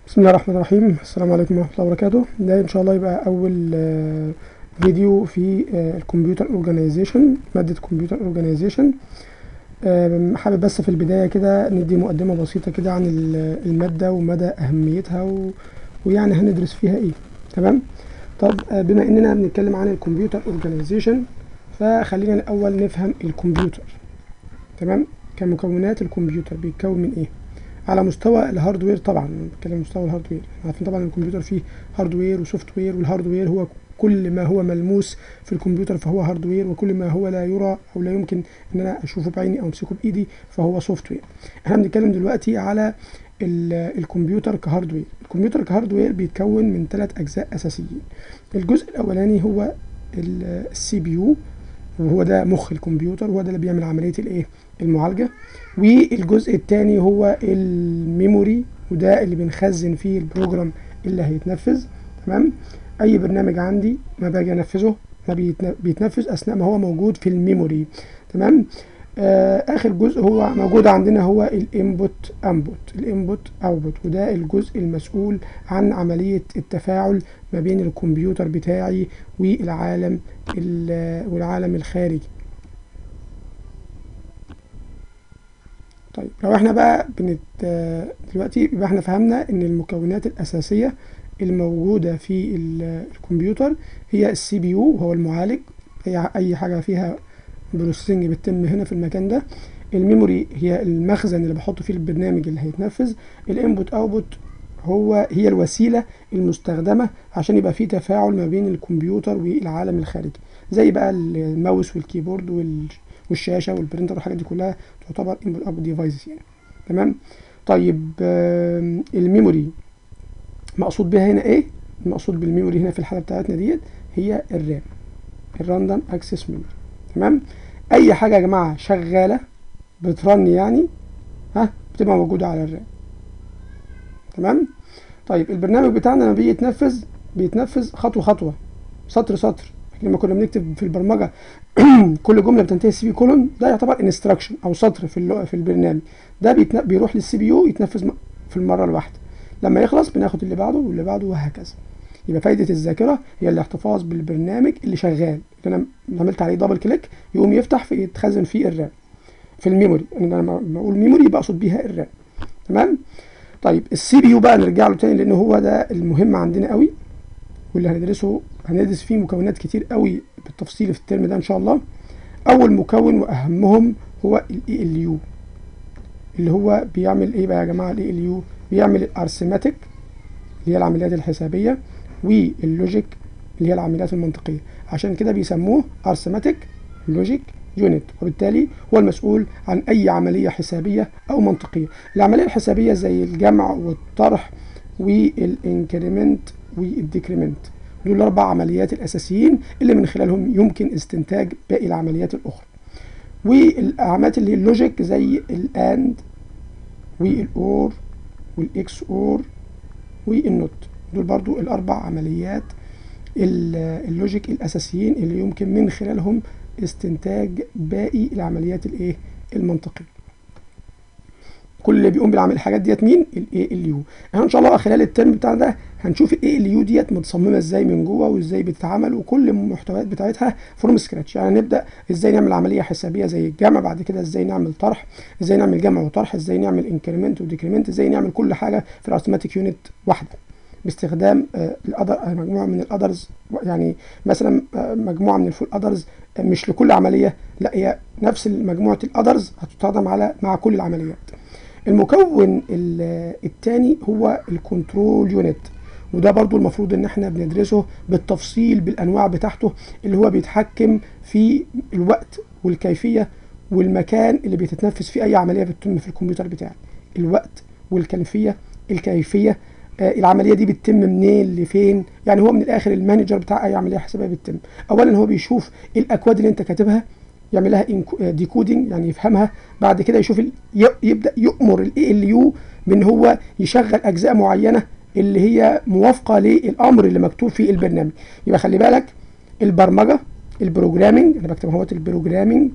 بسم الله الرحمن الرحيم السلام عليكم ورحمة الله وبركاته ده ان شاء الله يبقى اول آه، فيديو في آه، الكمبيوتر اورجانيزيشن مادة كمبيوتر اورجانيزيشن حابب بس في البداية كده ندي مقدمة بسيطة كده عن ال- المادة ومدى اهميتها و... ويعني هندرس فيها ايه تمام طب آه، بما اننا بنتكلم عن الكمبيوتر اورجانيزيشن فخلينا الاول نفهم الكمبيوتر تمام كمكونات الكمبيوتر بيتكون من ايه على مستوى الهاردوير طبعا بتكلم مستوى الهاردوير عارفين طبعا الكمبيوتر فيه هاردوير وسوفت وير والهاردوير هو كل ما هو ملموس في الكمبيوتر فهو هاردوير وكل ما هو لا يرى او لا يمكن ان انا اشوفه بعيني او امسكه بايدي فهو سوفت وير احنا بنتكلم دلوقتي على ال- الكمبيوتر كهاردوير الكمبيوتر كهاردوير بيتكون من ثلاث اجزاء اساسيين الجزء الاولاني هو السي بي يو وهو ده مخ الكمبيوتر وهو ده اللي بيعمل عمليه الايه المعالجه والجزء الثاني هو الميموري وده اللي بنخزن فيه البروجرام اللي هيتنفذ تمام اي برنامج عندي ما باجي انفذه ما بيتن- بيتنفذ اثناء ما هو موجود في الميموري تمام آه اخر جزء هو موجود عندنا هو الانبوت انبوت الانبوت اوتبوت وده الجزء المسؤول عن عمليه التفاعل ما بين الكمبيوتر بتاعي والعالم ال- والعالم الخارجي طيب لو احنا بقى بنت آه، دلوقتي يبقى احنا فهمنا ان المكونات الاساسيه الموجوده في ال- الكمبيوتر هي السي بي يو وهو المعالج اي اي حاجه فيها بروسيسنج بتتم هنا في المكان ده الميموري هي المخزن اللي بحط فيه البرنامج اللي هيتنفذ الانبوت اوتبوت هو هي الوسيله المستخدمه عشان يبقى في تفاعل ما بين الكمبيوتر والعالم الخارجي زي بقى الماوس والكيبورد وال والشاشه والبرينتر والحاجات دي كلها تعتبر انبوت اوتبوت ديفايسز يعني تمام طيب آم، الميموري مقصود بها هنا ايه المقصود بالميموري هنا في الحاله بتاعتنا ديت هي الرام الراندوم اكسس ميموري تمام اي حاجه يا جماعه شغاله بترن يعني ها بتبقى موجوده على الرام تمام طيب البرنامج بتاعنا لما بيجي يتنفذ بيتنفذ خطوه خطوه سطر سطر لما كنا بنكتب في البرمجه كل جمله بتنتهي سي بي كولون ده يعتبر انستراكشن او سطر في اللغة في البرنامج ده بيتن... بيروح للسي بي يو يتنفذ م- في المره الواحده لما يخلص بناخد اللي بعده واللي بعده وهكذا يبقى فايده الذاكره هي الاحتفاظ بالبرنامج اللي شغال اللي انا عملت عليه دبل كليك يقوم يفتح في يتخزن فيه الرام في الميموري انا لما بقول ميموري يبقى اقصد بيها الرام تمام طيب السي بي يو بقى نرجع له تاني لان هو ده المهم عندنا قوي واللي هندرسه هندرس فيه مكونات كتير قوي بالتفصيل في الترم ده ان شاء الله اول مكون واهمهم هو الاي ال يو اللي هو بيعمل ايه بقى يا جماعه الاي ال يو بيعمل الارثماتيك اللي هي العمليات الحسابيه واللوجيك اللي هي العمليات المنطقيه عشان كده بيسموه ارثماتيك لوجيك يونت وبالتالي هو المسؤول عن اي عمليه حسابيه او منطقيه العمليه الحسابيه زي الجمع والطرح والانكريمنت والديكريمنت دول الاربع عمليات الاساسيين اللي من خلالهم يمكن استنتاج باقي العمليات الاخرى والعمليات اللي هي اللوجيك زي الاند والاور والاكس اور والنوت دول برضو الاربع عمليات ال- اللوجيك الاساسيين اللي يمكن من خلالهم استنتاج باقي العمليات الايه المنطقيه كل اللي بيقوم بالعمل الحاجات ديت مين الاي ال يو احنا ان شاء الله خلال الترم بتاعنا ده هنشوف الاي ال يو ديت متصممه ازاي من جوه وازاي بتتعمل وكل المحتويات بتاعتها فروم سكراتش يعني نبدا ازاي نعمل عمليه حسابيه زي الجمع بعد كده ازاي نعمل طرح ازاي نعمل جمع وطرح ازاي نعمل انكريمنت وديكريمنت ازاي نعمل كل حاجه في الارثماتيك يونت واحده باستخدام آه، الأدر آه، مجموعه من الادرز يعني مثلا آه، مجموعه من الفول ادرز مش لكل عمليه لا هي نفس مجموعه الادرز هتستخدم على مع كل العمليات المكون الثاني هو الكنترول يونت وده برضو المفروض ان احنا بندرسه بالتفصيل بالانواع بتاعته اللي هو بيتحكم في الوقت والكيفيه والمكان اللي بتتنفذ فيه اي عمليه بتتم في الكمبيوتر بتاعي الوقت والكيفيه الكيفيه آه العمليه دي بتتم منين لفين يعني هو من الاخر المانجر بتاع اي عمليه حسابيه بتتم اولا هو بيشوف الاكواد اللي انت كاتبها يعمل لها ديكودنج يعني يفهمها بعد كده يشوف ال- ي- يبدا يامر الاي ال يو بان هو يشغل اجزاء معينه اللي هي موافقه للامر اللي مكتوب في البرنامج يبقى خلي بالك البرمجه البروجرامينج انا بكتب اهوت البروجرامينج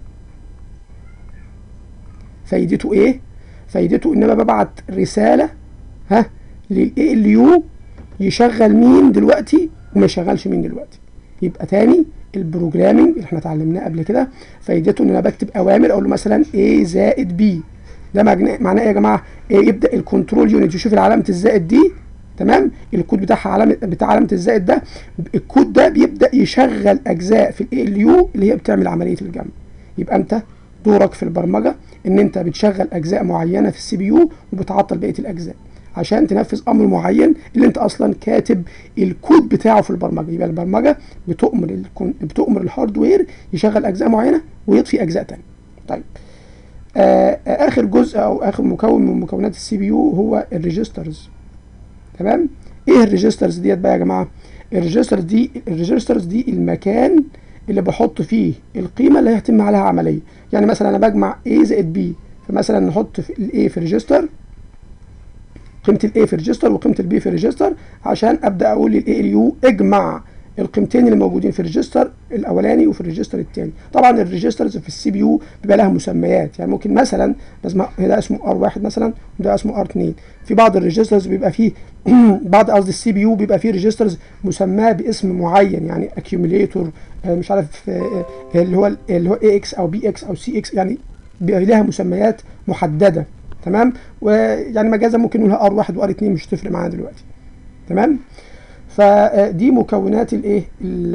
فايدته ايه فايدته ان انا ببعت رساله ها للاي ال يو يشغل مين دلوقتي وما يشغلش مين دلوقتي يبقى تاني البروجرامنج اللي احنا اتعلمناه قبل كده فايدته ان انا بكتب اوامر اقول له مثلا A زائد B ده معناه ايه يا جماعه إيه يبدا الكنترول يونت يشوف علامه الزائد دي تمام الكود بتاعها علامه بتاع علامه الزائد ده الكود ده بيبدا يشغل اجزاء في الاي ال يو اللي هي بتعمل عمليه الجمع يبقى انت دورك في البرمجه ان انت بتشغل اجزاء معينه في السي بي يو وبتعطل بقيه الاجزاء عشان تنفذ امر معين اللي انت اصلا كاتب الكود بتاعه في البرمجه يبقى البرمجه بتؤمر الكون بتؤمر الهاردوير يشغل اجزاء معينه ويطفي اجزاء ثانيه طيب آه اخر جزء او اخر مكون من مكونات السي بي يو هو الريجسترز تمام ايه الريجسترز ديت بقى يا جماعه الريجسترز دي الريجسترز دي المكان اللي بحط فيه القيمه اللي هيتم عليها عمليه يعني مثلا انا بجمع A زائد B فمثلا نحط في الاي في ريجستر قيمه الاي في ريجستر وقيمه البي في ريجستر عشان ابدا اقول للاي ال يو اجمع القيمتين اللي موجودين في الريجستر الاولاني وفي الريجستر الثاني طبعا الريجسترز في السي بي يو بيبقى لها مسميات يعني ممكن مثلا لازم ده اسمه ار واحد مثلا وده اسمه ار 2 في بعض الريجسترز بيبقى فيه بعض قصدي السي بي يو بيبقى فيه ريجسترز مسماه باسم معين يعني اكيوميليتور مش عارف اللي هو اللي هو اي اكس او بي اكس او سي اكس يعني بيبقى لها مسميات محدده تمام ويعني مجازا ممكن نقولها ار واحد وار 2 مش هتفرق معانا دلوقتي تمام فدي مكونات الايه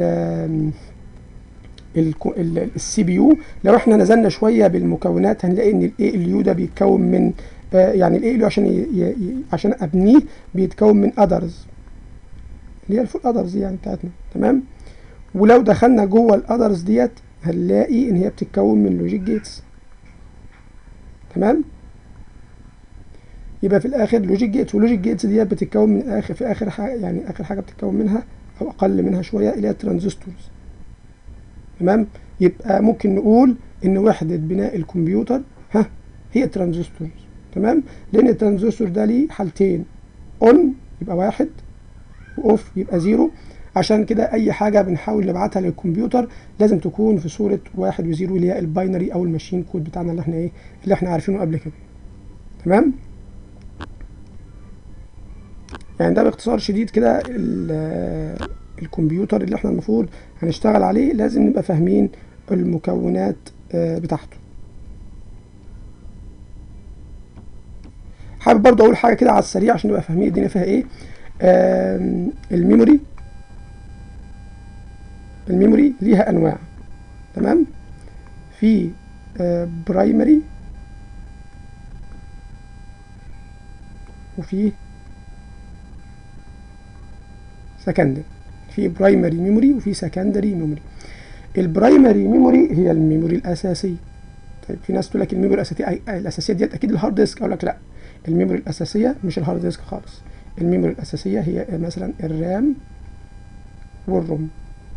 السي بي يو لو احنا نزلنا شويه بالمكونات هنلاقي ان الاي ال يو ده بيتكون من يعني الاي ال يو عشان ي ي عشان ابنيه بيتكون من اذرز اللي هي الفول اذرز يعني بتاعتنا تمام ولو دخلنا جوه الاذرز ديت هنلاقي ان هي بتتكون من لوجيك جيتس تمام يبقى في الاخر لوجيك جيتس ولوجيك جيتس دي بتتكون من اخر في اخر حاجه يعني اخر حاجه بتتكون منها او اقل منها شويه اللي هي الترانزستورز تمام يبقى ممكن نقول ان وحده بناء الكمبيوتر ها هي الترانزستورز تمام لان الترانزستور ده ليه حالتين اون يبقى واحد واوف يبقى زيرو عشان كده اي حاجه بنحاول نبعتها للكمبيوتر لازم تكون في صوره واحد وزيرو اللي هي الباينري او الماشين كود بتاعنا اللي احنا ايه اللي احنا عارفينه قبل كده تمام يعني ده باختصار شديد كده الكمبيوتر اللي احنا المفروض هنشتغل عليه لازم نبقى فاهمين المكونات بتاعته حابب برضه اقول حاجه كده على السريع عشان نبقى فاهمين الدنيا فيها ايه الميموري الميموري ليها انواع تمام في برايمري وفي سكندري في برايمري ميموري وفي سكندري ميموري البرايمري ميموري هي الميموري الاساسيه طيب في ناس تقول لك الميموري الاساسيه الاساسيه ديت اكيد الهارد ديسك اقول لك لا الميموري الاساسيه مش الهارد ديسك خالص الميموري الاساسيه هي مثلا الرام والروم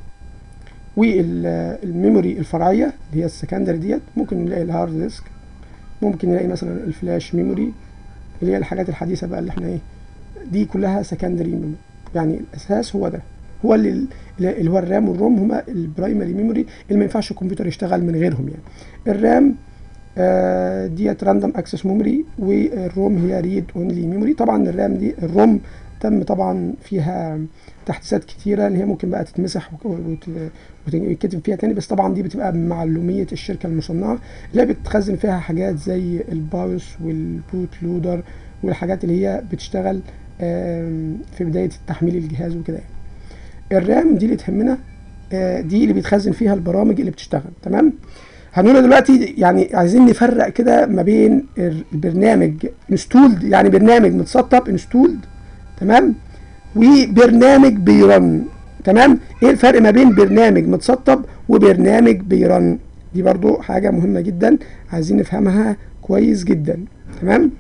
والميموري الفرعيه اللي هي السكندري ديت ممكن نلاقي الهارد ديسك ممكن نلاقي مثلا الفلاش ميموري اللي هي الحاجات الحديثه بقى اللي احنا ايه دي كلها سكندري ميموري يعني الاساس هو ده هو اللي اللي هو الرام والروم هما البرايمري ميموري اللي ما ينفعش الكمبيوتر يشتغل من غيرهم يعني الرام آه ديت راندوم اكسس ميموري والروم هي ريد اونلي ميموري طبعا الرام دي الروم تم طبعا فيها تحديثات كتيره ان هي ممكن بقى تتمسح ويتكتب فيها تاني بس طبعا دي بتبقى بمعلوميه الشركه المصنعه اللي هي بتخزن فيها حاجات زي البايوس والبوت لودر والحاجات اللي هي بتشتغل في بدايه تحميل الجهاز وكده يعني. الرام دي اللي تهمنا دي اللي بيتخزن فيها البرامج اللي بتشتغل تمام هنقول دلوقتي يعني عايزين نفرق كده ما بين البرنامج انستولد يعني برنامج متسطب انستولد تمام وبرنامج بيرن تمام ايه الفرق ما بين برنامج متسطب وبرنامج بيرن دي برضو حاجة مهمة جدا عايزين نفهمها كويس جدا تمام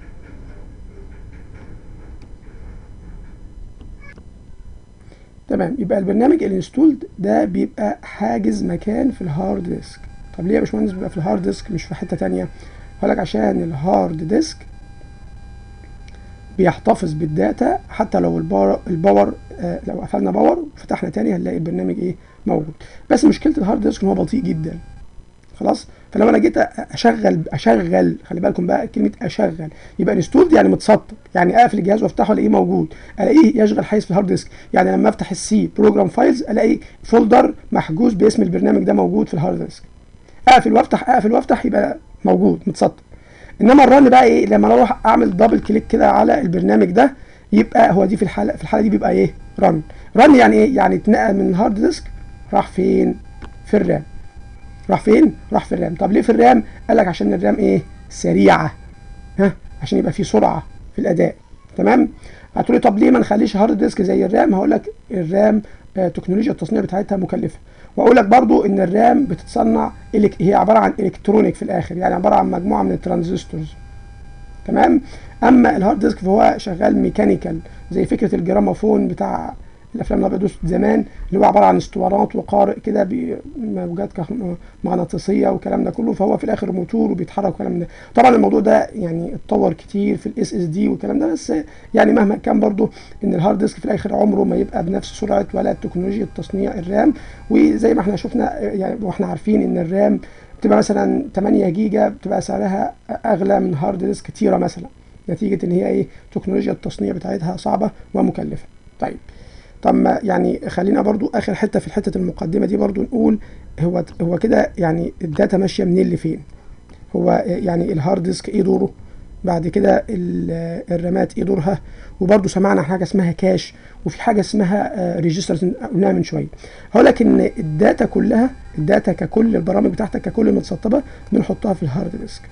تمام يبقى البرنامج الانستولد ده بيبقى حاجز مكان في الهارد ديسك طب ليه يا باشمهندس بيبقى في الهارد ديسك مش في حته تانية هقول لك عشان الهارد ديسك بيحتفظ بالداتا حتى لو الباور, الباور آه لو قفلنا باور وفتحنا تاني هنلاقي البرنامج ايه موجود بس مشكله الهارد ديسك ان هو بطيء جدا خلاص فلما انا جيت اشغل اشغل خلي بالكم بقى كلمه اشغل يبقى انستولد يعني متسطب يعني اقفل الجهاز وافتحه الاقيه موجود الاقيه يشغل حيز في الهارد ديسك يعني لما افتح السي بروجرام فايلز الاقي فولدر محجوز باسم البرنامج ده موجود في الهارد ديسك اقفل وافتح اقفل وافتح يبقى موجود متسطب انما الرن بقى ايه لما انا اروح اعمل دبل كليك كده على البرنامج ده يبقى هو دي في الحاله في الحاله دي بيبقى ايه رن رن يعني ايه يعني اتنقل من الهارد ديسك راح فين في الرام راح فين راح في الرام طب ليه في الرام قال لك عشان الرام ايه سريعه ها عشان يبقى في سرعه في الاداء تمام هتقولي طب ليه ما نخليش هارد ديسك زي الرام هقول لك الرام آه تكنولوجيا التصنيع بتاعتها مكلفه واقول لك برضو ان الرام بتتصنع هي عباره عن الكترونيك في الاخر يعني عباره عن مجموعه من الترانزستورز تمام اما الهارد ديسك فهو شغال ميكانيكال زي فكره الجراموفون بتاع الافلام الابيض زمان اللي هو عباره عن اسطوانات وقارئ كده بموجات مغناطيسيه والكلام ده كله فهو في الاخر موتور وبيتحرك والكلام ده طبعا الموضوع ده يعني اتطور كتير في الاس اس دي والكلام ده بس يعني مهما كان برضو ان الهارد ديسك في الاخر عمره ما يبقى بنفس سرعه ولا تكنولوجيا تصنيع الرام وزي ما احنا شفنا يعني واحنا عارفين ان الرام بتبقى مثلا 8 جيجا بتبقى سعرها اغلى من هارد ديسك تيرا مثلا نتيجه ان هي ايه تكنولوجيا التصنيع بتاعتها صعبه ومكلفه طيب طب ما يعني خلينا برضو اخر حته في حته المقدمه دي برضو نقول هو هو كده يعني الداتا ماشيه منين لفين هو يعني الهارد ديسك ايه دوره بعد كده الرامات ايه دورها وبرضو سمعنا حاجه اسمها كاش وفي حاجه اسمها ريجسترز قلناها من شويه هقول لك ان الداتا كلها الداتا ككل البرامج بتاعتك ككل متسطبه بنحطها في الهارد ديسك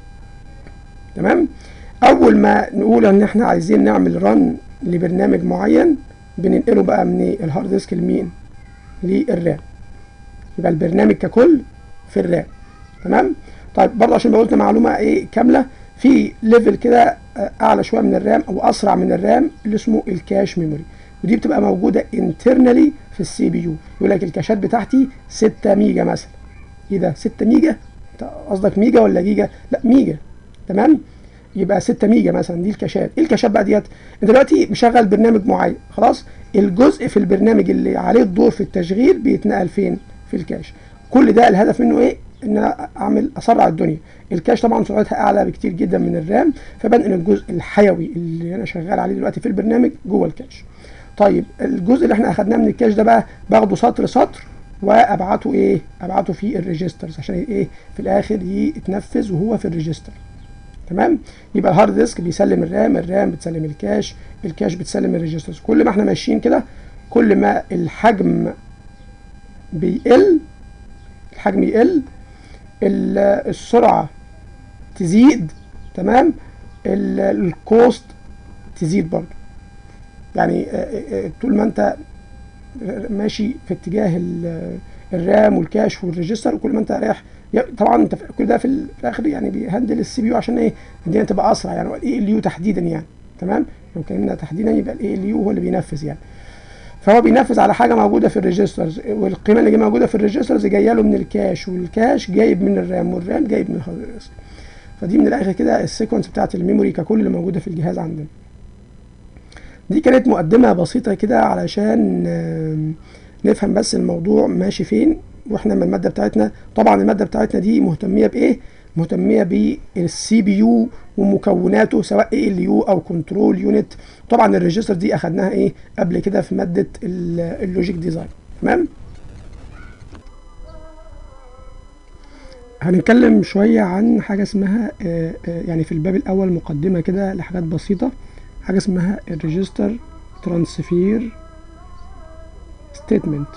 تمام اول ما نقول ان احنا عايزين نعمل رن لبرنامج معين بننقله بقى من الهارد ديسك لمين للرام يبقى البرنامج ككل في الرام تمام طيب برضه عشان قلت معلومه ايه كامله في ليفل كده اعلى شويه من الرام او اسرع من الرام اللي اسمه الكاش ميموري ودي بتبقى موجوده انترنالي في السي بي يو يقول لك الكاشات بتاعتي 6 ميجا مثلا ايه ده 6 ميجا قصدك ميجا ولا جيجا لا ميجا تمام يبقى 6 ميجا مثلا دي الكاشات ايه الكاشات بقى ديت انت دلوقتي مشغل برنامج معين خلاص الجزء في البرنامج اللي عليه الدور في التشغيل بيتنقل فين في الكاش كل ده الهدف منه ايه ان انا اعمل اسرع الدنيا الكاش طبعا سرعتها اعلى بكتير جدا من الرام فبنقل الجزء الحيوي اللي انا شغال عليه دلوقتي في البرنامج جوه الكاش طيب الجزء اللي احنا اخدناه من الكاش ده بقى باخده سطر سطر وابعته ايه ابعته في الريجسترز عشان ايه في الاخر يتنفذ وهو في الريجستر تمام يبقى الهارد ديسك بيسلم الرام الرام بتسلم الكاش الكاش بتسلم الريجسترز كل ما احنا ماشيين كده كل ما الحجم بيقل الحجم يقل السرعه تزيد تمام الكوست تزيد برضه يعني طول ما انت ماشي في اتجاه الرام والكاش والريجستر وكل ما انت رايح طبعا انت كل ده في الاخر يعني بيهندل السي بي يو عشان ايه الدنيا تبقى اسرع يعني الاي ال يو تحديدا يعني تمام لو اتكلمنا تحديدا يبقى الاي ال يو هو اللي بينفذ يعني فهو بينفذ على حاجه موجوده في الريجسترز والقيمه اللي موجوده في الريجسترز جايه له من الكاش والكاش جايب من الرام والرام جايب من الهارد ديسك فدي من الاخر كده السيكونس بتاعت الميموري ككل اللي موجوده في الجهاز عندنا دي كانت مقدمه بسيطه كده علشان نفهم بس الموضوع ماشي فين واحنا من الماده بتاعتنا طبعا الماده بتاعتنا دي مهتميه بايه مهتميه بالسي بي يو ومكوناته سواء اي ال يو او كنترول يونت طبعا الريجستر دي اخدناها ايه قبل كده في ماده اللوجيك ديزاين تمام هنتكلم شويه عن حاجه اسمها يعني في الباب الاول مقدمه كده لحاجات بسيطه حاجه اسمها الريجستر ترانسفير ستيتمنت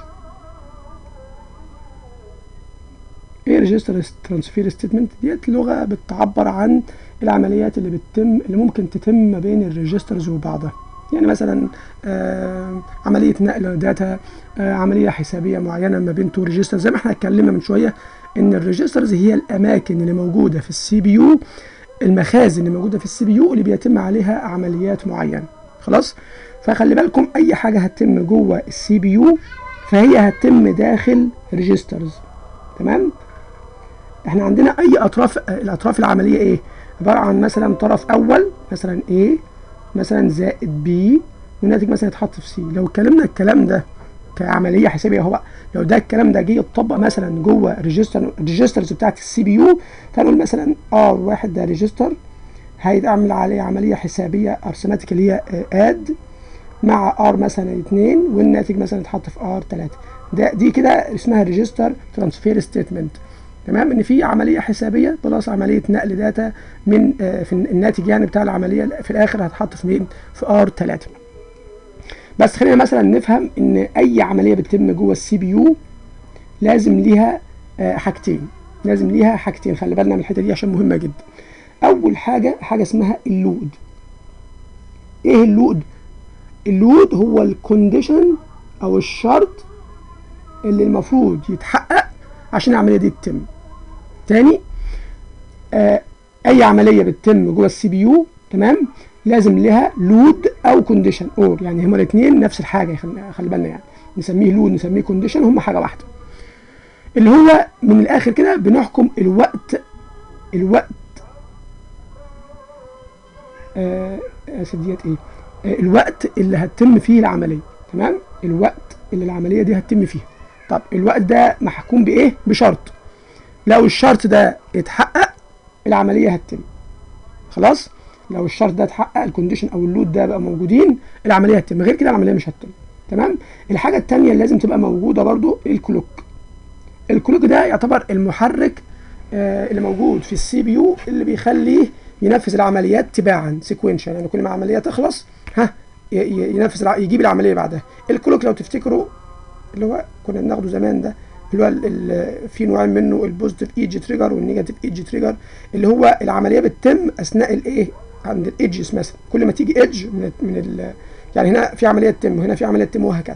ايه ريجستر ترانسفير ستيتمنت ديت لغه بتعبر عن العمليات اللي بتتم اللي ممكن تتم ما بين الريجسترز وبعضها يعني مثلا آه عمليه نقل داتا آه عمليه حسابيه معينه ما بين تو ريجستر زي ما احنا اتكلمنا من شويه ان الريجسترز هي الاماكن اللي موجوده في السي بي يو المخازن اللي موجوده في السي بي يو اللي بيتم عليها عمليات معينه خلاص فخلي بالكم اي حاجه هتتم جوه السي بي يو فهي هتتم داخل ريجسترز تمام احنا عندنا اي اطراف الاطراف العمليه ايه عباره عن مثلا طرف اول مثلا A مثلا زائد B والناتج مثلا يتحط في C لو اتكلمنا الكلام ده كعمليه حسابيه هو لو ده الكلام ده جه يتطبق مثلا جوه ريجستر ريجسترز بتاعت السي بي يو فنقول مثلا ار واحد ده ريجستر هيتعمل عليه عمليه حسابيه ارثماتيك اللي هي اد مع ار مثلا 2 والناتج مثلا يتحط في ار 3 ده دي كده اسمها ريجستر ترانسفير ستيتمنت تمام ان في عمليه حسابيه بلس عمليه نقل داتا من آه في الناتج يعني بتاع العمليه في الاخر هتحط في مين في ار 3 بس خلينا مثلا نفهم ان اي عمليه بتتم جوه السي بي يو لازم ليها آه حاجتين لازم ليها حاجتين خلي بالنا من الحته دي عشان مهمه جدا اول حاجه حاجه اسمها اللود ايه اللود اللود هو الكونديشن او الشرط اللي المفروض يتحقق عشان العمليه دي تتم تاني آه اي عمليه بتتم جوه السي بي يو تمام لازم لها لود او كونديشن اور يعني هما الاثنين نفس الحاجه خلي بالنا يعني نسميه لود نسميه كونديشن هما حاجه واحده اللي هو من الاخر كده بنحكم الوقت الوقت آه ديت ايه آه الوقت اللي هتتم فيه العمليه تمام الوقت اللي العمليه دي هتتم فيها طب الوقت ده محكوم بايه بشرط لو الشرط ده اتحقق العمليه هتتم خلاص لو الشرط ده اتحقق الكونديشن او اللود ده بقى موجودين العمليه هتتم غير كده العمليه مش هتتم تمام الحاجه الثانيه اللي لازم تبقى موجوده برضو الكلوك الكلوك ده يعتبر المحرك آه اللي موجود في السي بي يو اللي بيخليه ينفذ العمليات تباعا سيكونشال يعني كل ما عمليه تخلص ها ينفذ يجيب العمليه بعدها الكلوك لو تفتكروا اللي هو كنا بناخده زمان ده اللي هو في نوعين منه البوزيتيف ايدج تريجر والنيجاتيف ايدج تريجر اللي هو العمليه بتتم اثناء الايه عند الايدجز مثلا كل ما تيجي ايدج من من ال يعني هنا في عمليه تتم وهنا في عمليه تتم وهكذا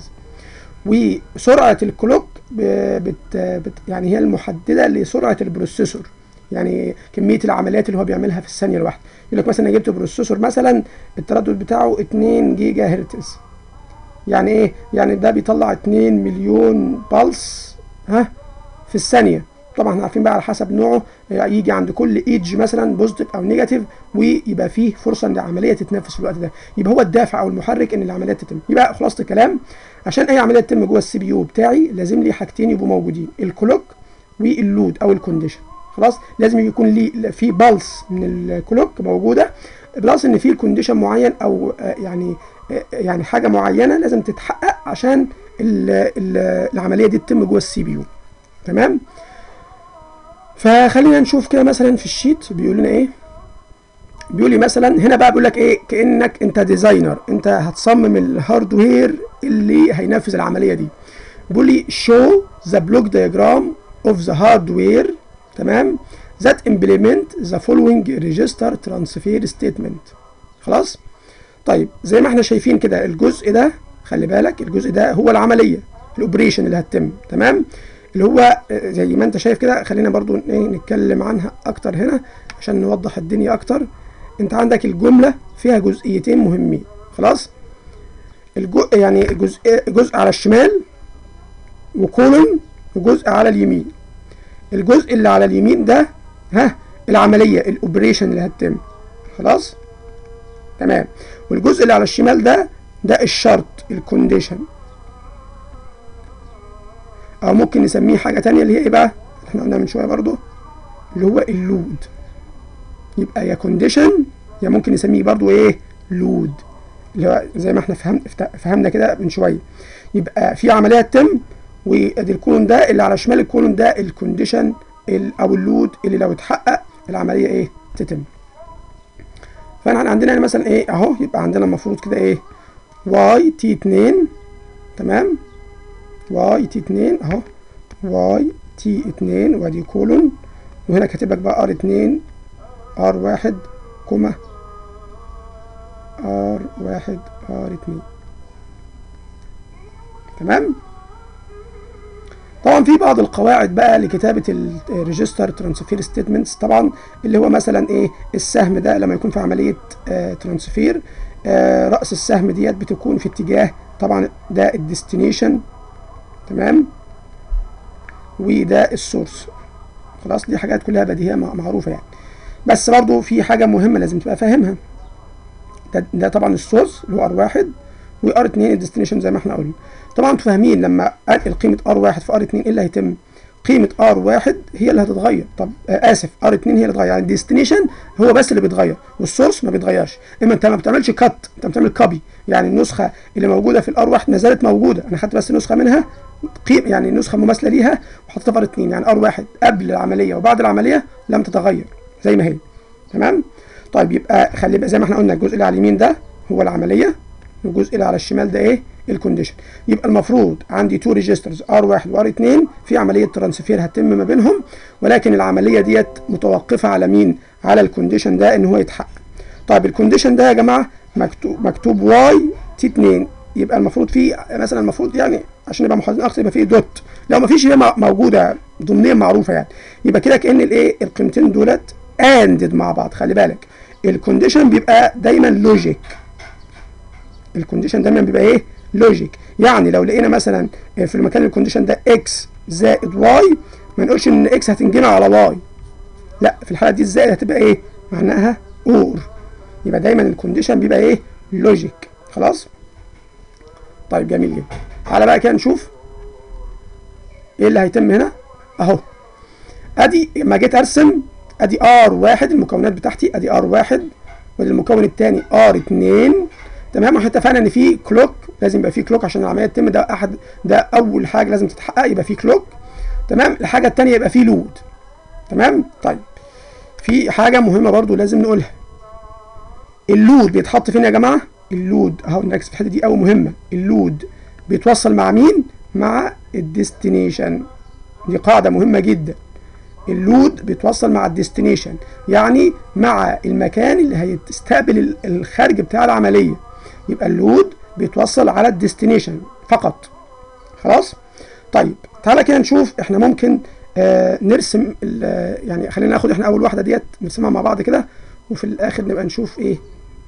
وسرعه الكلوك بت بت يعني هي المحدده لسرعه البروسيسور يعني كميه العمليات اللي هو بيعملها في الثانيه الواحده يقول لك مثلا جبت بروسيسور مثلا التردد بتاعه 2 جيجا هرتز يعني ايه يعني ده بيطلع 2 مليون بالس ها في الثانيه طبعا احنا عارفين بقى على حسب نوعه يجي عند كل ايدج مثلا بوزيتيف او نيجاتيف ويبقى فيه فرصه ان العمليه تتنفذ في الوقت ده يبقى هو الدافع او المحرك ان العمليه تتم يبقى خلاصه الكلام عشان اي عمليه تتم جوه السي بي يو بتاعي لازم لي حاجتين يبقوا موجودين الكلوك واللود او الكونديشن خلاص لازم يكون لي في بالس من الكلوك موجوده بلس ان في كونديشن معين او يعني يعني حاجه معينه لازم تتحقق عشان ال ال العمليه دي تتم جوه السي بي يو تمام فخلينا نشوف كده مثلا في الشيت بيقول لنا ايه بيقول لي مثلا هنا بقى بيقول لك ايه كانك انت ديزاينر انت هتصمم الهاردوير اللي هينفذ العمليه دي بيقول لي show the block diagram of the hardware تمام that implement the following register transfer statement خلاص طيب زي ما احنا شايفين كده الجزء ده خلي بالك الجزء ده هو العمليه الاوبريشن اللي هتتم تمام اللي هو زي ما انت شايف كده خلينا برضو ايه نتكلم عنها اكتر هنا عشان نوضح الدنيا اكتر انت عندك الجمله فيها جزئيتين مهمين خلاص الجزء يعني جزء جزء على الشمال وكولون وجزء على اليمين الجزء اللي على اليمين ده ها العمليه الاوبريشن اللي هتتم خلاص تمام والجزء اللي على الشمال ده ده الشرط الكونديشن او ممكن نسميه حاجه تانية اللي هي ايه بقى احنا قلنا من شويه برضو اللي هو اللود يبقى يا كونديشن يا ممكن نسميه برضو ايه لود اللي هو زي ما احنا فهم فهمنا كده من شويه يبقى في عمليه تتم وادي الكولون ده اللي على شمال الكولون ده الكونديشن او اللود اللي لو اتحقق العمليه ايه تتم فاحنا عندنا يعني مثلا ايه اهو يبقى عندنا المفروض كده ايه واي تي 2 تمام واي تي 2 اهو واي تي 2 وادي كولون وهنا كاتب لك بقى ار 2 ار 1 كوما ار 1 ار 2 تمام طبعا في بعض القواعد بقى لكتابه الريجستر ترانسفير ستيتمنتس طبعا اللي هو مثلا ايه السهم ده لما يكون في عمليه آه ترانسفير آه راس السهم ديت بتكون في اتجاه طبعا ده الديستنيشن تمام وده السورس خلاص دي حاجات كلها بديهيه معروفه يعني بس برضو في حاجه مهمه لازم تبقى فاهمها ده, ده طبعا السورس اللي هو ار واحد وار 2 الديستنيشن زي ما احنا قلنا طبعا انتوا فاهمين لما انقل قيمه ار 1 في ار 2 ايه اللي هيتم قيمه ار 1 هي اللي هتتغير طب آه اسف ار 2 هي اللي هتتغير يعني الديستنيشن هو بس اللي بيتغير والسورس ما بيتغيرش اما انت ما بتعملش كات انت بتعمل كوبي يعني النسخه اللي موجوده في الار 1 ما زالت موجوده انا خدت بس نسخه منها قيم يعني نسخه مماثله ليها وحطيتها في ار 2 يعني ار 1 قبل العمليه وبعد العمليه لم تتغير زي ما هي تمام طيب يبقى خلي بقى زي ما احنا قلنا الجزء اللي على اليمين ده هو العمليه والجزء اللي على الشمال ده ايه الكونديشن يبقى المفروض عندي تو ريجسترز ار1 وار2 في عمليه ترانسفير هتتم ما بينهم ولكن العمليه ديت متوقفه على مين على الكونديشن ده ان هو يتحقق طيب الكونديشن ده يا جماعه مكتوب مكتوب واي تي 2 يبقى المفروض في مثلا المفروض يعني عشان نبقى محددين اكتر يبقى في دوت لو ما فيش هي موجوده ضمنيا معروفه يعني يبقى كده كان الايه القيمتين دولت اندد مع بعض خلي بالك الكونديشن بيبقى دايما لوجيك الكونديشن دايما بيبقى ايه لوجيك يعني لو لقينا مثلا في المكان الكونديشن ده اكس زائد واي ما نقولش ان اكس هتنجمع على واي لا في الحاله دي الزائد هتبقى ايه معناها اور يبقى دايما الكونديشن بيبقى ايه لوجيك خلاص طيب جميل جدا تعالى بقى كده نشوف ايه اللي هيتم هنا اهو ادي ما جيت ارسم ادي ار واحد المكونات بتاعتي ادي ار واحد وادي المكون الثاني ار 2 تمام واحنا اتفقنا ان في كلوك لازم يبقى في كلوك عشان العمليه تتم ده احد ده اول حاجه لازم تتحقق يبقى في كلوك تمام الحاجه الثانيه يبقى في لود تمام طيب في حاجه مهمه برضو لازم نقولها اللود بيتحط فين يا جماعه اللود اهو نركز في الحته دي قوي مهمه اللود بيتوصل مع مين مع الديستنيشن دي قاعده مهمه جدا اللود بيتوصل مع الديستنيشن يعني مع المكان اللي هيستقبل الخارج بتاع العمليه يبقى اللود بيتوصل على الديستنيشن فقط خلاص طيب تعالى كده نشوف احنا ممكن آه نرسم يعني خلينا ناخد احنا اول واحده ديت نرسمها مع بعض كده وفي الاخر نبقى نشوف ايه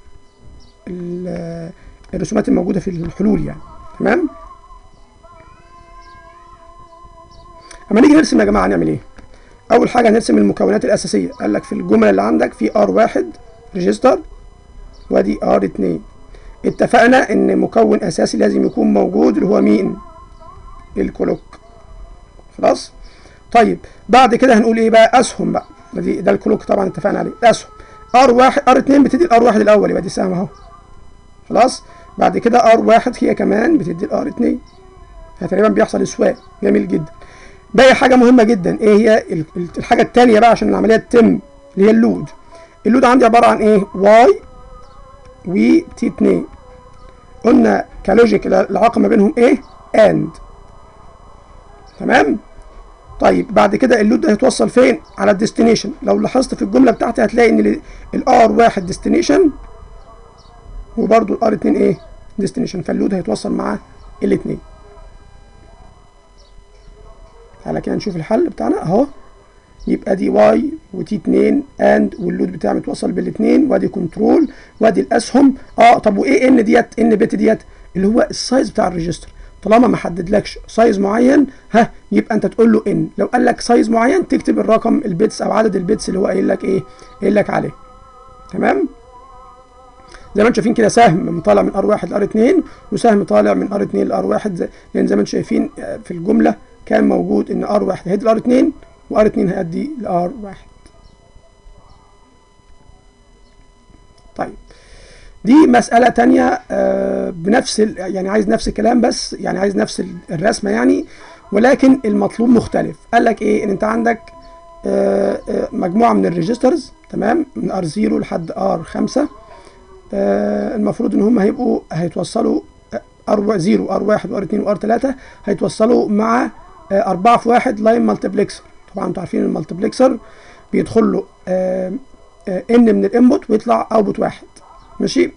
الرسومات الموجوده في الحلول يعني تمام اما نيجي نرسم يا جماعه نعمل ايه اول حاجه هنرسم المكونات الاساسيه قال لك في الجمله اللي عندك في ار واحد ريجستر وادي ار 2 اتفقنا ان مكون اساسي لازم يكون موجود اللي هو مين الكلوك خلاص طيب بعد كده هنقول ايه بقى اسهم بقى دي ده الكلوك طبعا اتفقنا عليه اسهم ار واحد ار 2 بتدي الار واحد الاول يبقى دي سهم اهو خلاص بعد كده ار واحد هي كمان بتدي الار 2 فتقريبا بيحصل اسواق جميل جدا باقي حاجه مهمه جدا ايه هي الحاجه الثانيه بقى عشان العمليه تتم اللي هي اللود اللود عندي عباره عن ايه واي و تي 2 قلنا كلوجيك العلاقه ما بينهم ايه اند تمام طيب بعد كده اللود ده هيتوصل فين على الديستنيشن لو لاحظت في الجمله بتاعتي هتلاقي ان الار واحد ديستنيشن وبرده الار 2 ايه ديستنيشن فاللود هيتوصل مع الاثنين تعالى كده نشوف الحل بتاعنا اهو يبقى دي واي وتي 2 اند واللود بتاعي متوصل بالاثنين وادي كنترول وادي الاسهم اه طب وايه ان ديت ان بت ديت اللي هو السايز بتاع الريجستر طالما ما حددلكش سايز معين ها يبقى انت تقول له ان لو قال لك سايز معين تكتب الرقم البيتس او عدد البيتس اللي هو قايل لك ايه قايل لك عليه تمام زي ما انتم شايفين كده سهم طالع من ار 1 لار 2 وسهم طالع من ار 2 لار 1 لان زي ما انتم شايفين في الجمله كان موجود ان ار 1 هيدي لار 2 وار 2 هيدي لار 1 طيب دي مسألة تانية آه بنفس يعني عايز نفس الكلام بس يعني عايز نفس الرسمة يعني ولكن المطلوب مختلف قال لك ايه ان انت عندك آه آه مجموعة من الريجسترز تمام من ار 0 لحد ار 5 المفروض ان هم هيبقوا هيتوصلوا ار 0 ار 1 وار 2 وار 3 هيتوصلوا مع 4 في 1 لاين مالتيبلكسر طبعا انتوا عارفين المالتيبلكسر بيدخل له ان من الانبوت ويطلع اوتبوت واحد ماشي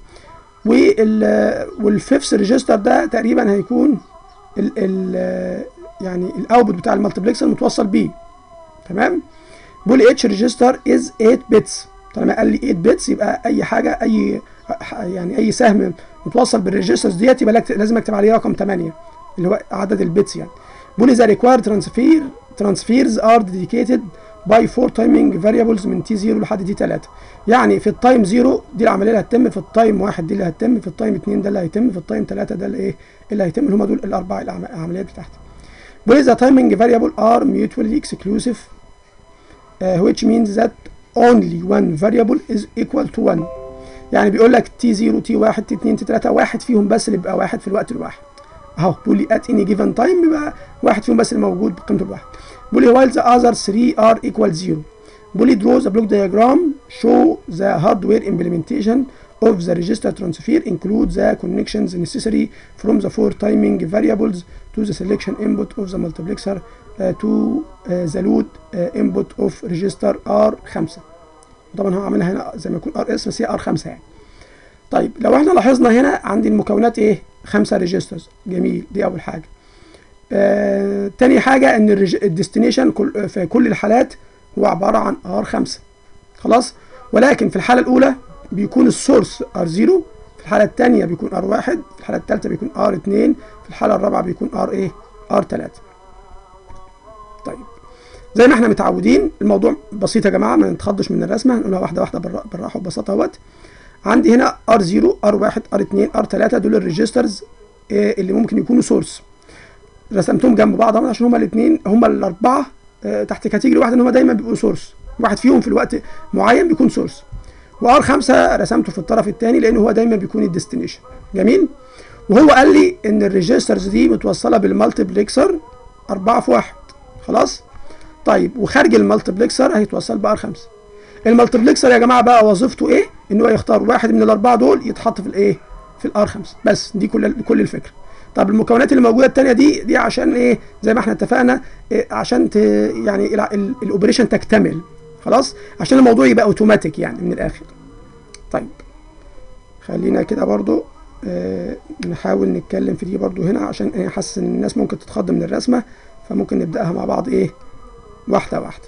والفيفث ريجستر ده تقريبا هيكون ال ال يعني الاوتبوت بتاع المالتيبلكسر متوصل بيه تمام بول اتش ريجستر از 8 بيتس طالما قال لي 8 بيتس يبقى اي حاجه اي يعني اي سهم متوصل بالريجسترز ديت يبقى لازم اكتب عليه رقم 8 اللي هو عدد البيتس يعني بول ذا ريكوايرد ترانسفير transfers are dedicated باي فور تايمينج فاريبلز من تي 0 لحد تي 3 يعني في التايم 0 دي العمليه اللي هتتم في التايم 1 دي اللي هتتم في التايم 2 ده اللي هيتم في التايم 3 ده اللي ايه اللي هيتم اللي هم دول الاربع العمليات بتاعتي بيقول the timing variable are mutually exclusive uh, which means that only one variable is equal to one يعني بيقول لك تي 0 تي 1 تي 2 تي 3 واحد فيهم بس اللي بيبقى واحد في الوقت الواحد اهو بيقول لي at any given time بيبقى واحد فيهم بس اللي موجود بقيمته الواحد بيقول لي while the other three are equal zero بيقول لي draw the block diagram show the hardware implementation of the register transfer include the connections necessary from the four timing variables to the selection input of the multiplexer uh, to uh, the load uh, input of register R5 طبعا هو عاملها هنا زي ما يكون ار اس بس هي ار 5 يعني طيب لو احنا لاحظنا هنا عندي المكونات ايه خمسة ريجسترز جميل دي اول حاجه آه تاني حاجه ان الديستنيشن كل في كل الحالات هو عباره عن ار 5 خلاص ولكن في الحاله الاولى بيكون السورس ار 0 في الحاله الثانيه بيكون ار 1 في الحاله الثالثه بيكون ار 2 في الحاله الرابعه بيكون ار ايه ار 3 طيب زي ما احنا متعودين الموضوع بسيط يا جماعه ما نتخضش من الرسمه هنقولها واحده واحده بالراحه وببساطه اهوت عندي هنا ار0 ار1 ار2 ار3 دول الريجسترز اللي ممكن يكونوا سورس رسمتهم جنب بعض عشان هما الاثنين هما الاربعه تحت كاتيجوري واحده ان هما دايما بيبقوا سورس واحد فيهم في الوقت معين بيكون سورس وار 5 رسمته في الطرف الثاني لان هو دايما بيكون الديستنيشن جميل وهو قال لي ان الريجسترز دي متوصله بالمالتيبلكسر 4 في 1 خلاص طيب وخارج المالتيبلكسر هيتوصل بار 5 المالتيبلكسر يا جماعه بقى وظيفته ايه ان هو يختار واحد من الاربعه دول يتحط في الايه في الار 5 بس دي كل كل الفكره طب المكونات اللي موجوده الثانيه دي دي عشان ايه زي ما احنا اتفقنا إيه عشان ت يعني الاوبريشن تكتمل خلاص عشان الموضوع يبقى اوتوماتيك يعني من الاخر طيب خلينا كده برضو آه نحاول نتكلم في دي برضو هنا عشان ايه حاسس ان الناس ممكن تتخض من الرسمه فممكن نبداها مع بعض ايه واحده واحده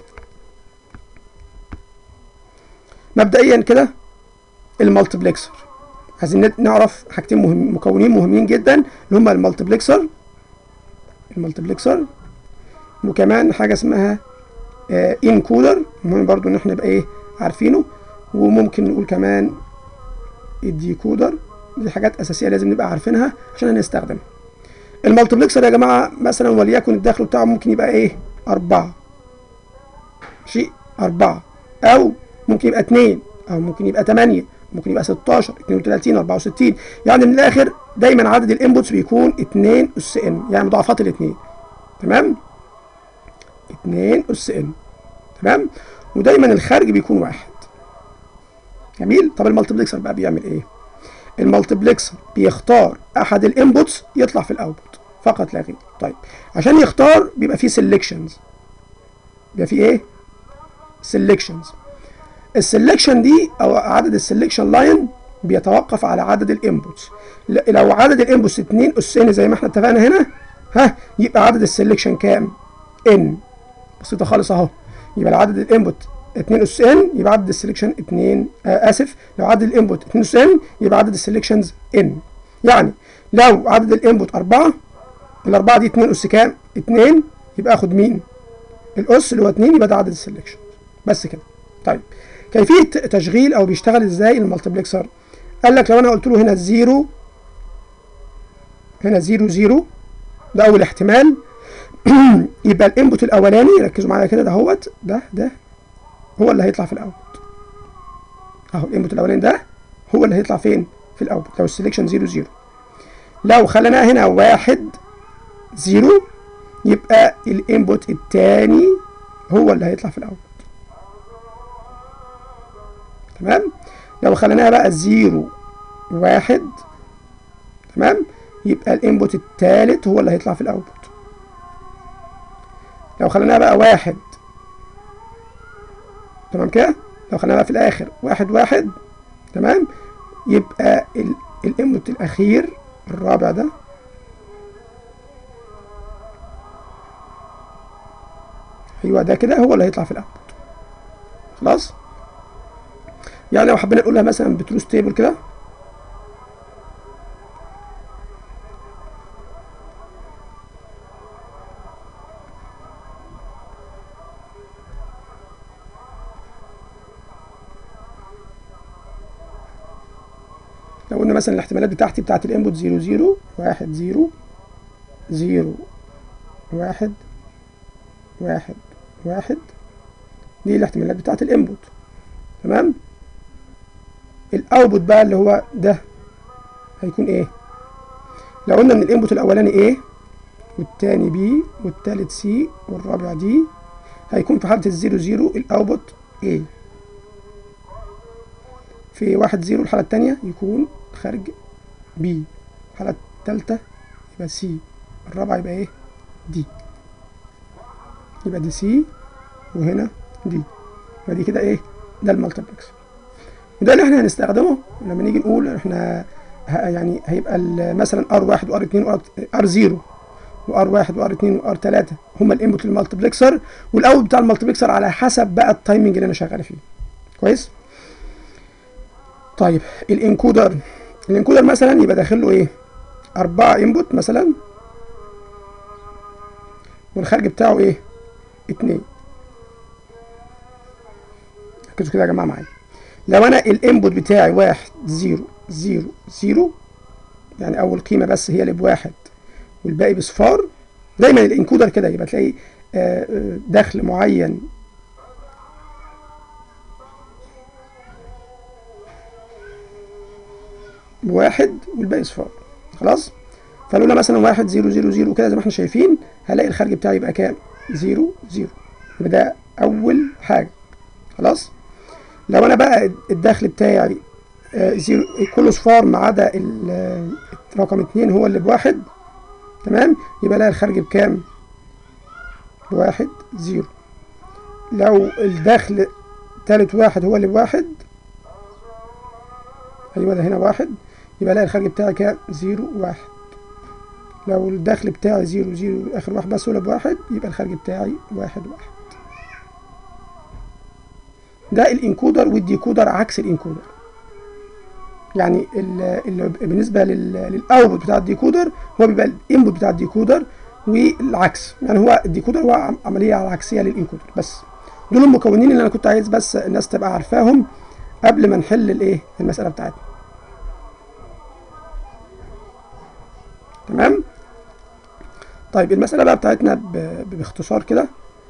مبدئيا كده المالتيبلكسر عايزين نعرف حاجتين مهم مكونين مهمين جدا اللي هما المالتيبلكسر المالتيبلكسر وكمان حاجه اسمها آه انكودر مهم برضو ان احنا نبقى ايه عارفينه وممكن نقول كمان الديكودر دي حاجات اساسيه لازم نبقى عارفينها عشان هنستخدمها المالتيبلكسر يا جماعه مثلا وليكن الداخل بتاعه ممكن يبقى ايه أربعة شيء أربعة أو ممكن يبقى اتنين أو ممكن يبقى تمانية ممكن يبقى ستاشر اتنين وتلاتين أربعة وستين يعني من الآخر دايما عدد الانبوتس بيكون اتنين أس إن يعني مضاعفات الاتنين تمام اتنين أس إن تمام ودايما الخارج بيكون واحد جميل طب المالتيبلكسر بقى بيعمل ايه المالتيبلكسر بيختار احد الانبوتس يطلع في الاوتبوت فقط لا غير طيب عشان يختار بيبقى فيه سيلكشنز بيبقى فيه ايه سيلكشنز السيلكشن دي او عدد السيلكشن لاين بيتوقف على عدد الانبوتس لو عدد الانبوتس 2 اس ان زي ما احنا اتفقنا هنا ها يبقى عدد السيلكشن كام ان بسيطه خالص اهو يبقى عدد الانبوت 2 اس ان يبقى عدد السلكشن 2 آه اسف لو عدد الانبوت 2 اس ان يبقى عدد السلكشنز ان يعني لو عدد الانبوت 4 الاربعه دي 2 اس كام 2 يبقى اخد مين الاس اللي هو 2 يبقى ده عدد السلكشن بس كده طيب كيفيه تشغيل او بيشتغل ازاي المالتيبلكسر قال لك لو انا قلت له هنا 0 هنا 0 0 ده اول احتمال يبقى الانبوت الاولاني ركزوا معايا كده ده هوت ده ده هو اللي هيطلع في الاوتبوت اهو الانبوت الاولاني ده هو اللي هيطلع فين في الاوتبوت لو السلكشن 0 0 لو خليناه هنا واحد 0 يبقى الانبوت الثاني هو اللي هيطلع في الاوتبوت تمام لو خليناها بقى 0 1 تمام يبقى الانبوت الثالث هو اللي هيطلع في الاوتبوت لو خليناها بقى واحد تمام كده لو خليناها بقى في الاخر واحد واحد تمام يبقى الانبوت الاخير الرابع ده ايوه ده كده هو اللي هيطلع في الاوتبوت خلاص يعني لو حبينا نقولها مثلا بتروس تيبل كده قلنا مثلا الاحتمالات بتاعتي بتاعت الانبوت 0 0 1 0 0 1 1 1 دي الاحتمالات بتاعت الانبوت تمام الاوتبوت بقى اللي هو ده هيكون ايه لو قلنا ان الانبوت الاولاني ايه والتاني بي والتالت سي والرابع دي هيكون في حالة الزيرو زيرو الاوتبوت ايه في واحد زيرو الحالة التانية يكون خارج بي الحالة التالتة يبقى سي الرابعة يبقى ايه دي يبقى دي سي وهنا دي يبقى دي كده ايه ده المالتيبلكس وده اللي احنا هنستخدمه لما نيجي نقول احنا يعني هيبقى مثلا ار واحد وار اتنين وار زيرو وار واحد وار اتنين وار تلاتة هما الانبوت للمالتيبلكسر والاوت بتاع المالتيبلكسر على حسب بقى التايمنج اللي انا شغال فيه كويس طيب الانكودر الانكودر مثلا يبقى داخل له ايه أربعة انبوت مثلا والخارج بتاعه ايه اتنين ركزوا كده يا جماعه معايا لو انا الانبوت بتاعي واحد زيرو زيرو زيرو يعني اول قيمه بس هي اللي بواحد والباقي بصفار دايما الانكودر كده يبقى تلاقي دخل معين بواحد والباقي صفار خلاص فلولا مثلا واحد زيرو زيرو زيرو كده زي ما احنا شايفين هلاقي الخارج بتاعي يبقى كام زيرو زيرو يبقى ده اول حاجه خلاص لو انا بقى الدخل بتاعي زيرو كله صفار ما عدا رقم اتنين هو اللي بواحد تمام يبقى الاقي الخارج بكام بواحد زيرو لو الدخل تالت واحد هو اللي بواحد ايوه ده هنا واحد يبقى الاقي الخارج بتاعي كام زيرو واحد لو الدخل بتاعي زيرو زيرو اخر واحد بس هو اللي بواحد يبقى الخارج بتاعي واحد واحد ده الانكودر والديكودر عكس الانكودر يعني ال ال بالنسبه للاوتبوت بتاع الديكودر هو بيبقى الانبوت بتاع الديكودر والعكس يعني هو الديكودر هو عمليه عكسيه للانكودر بس دول المكونين اللي انا كنت عايز بس الناس تبقى عارفاهم قبل ما نحل الايه المساله بتاعتنا تمام طيب المساله بقى بتاعتنا باختصار كده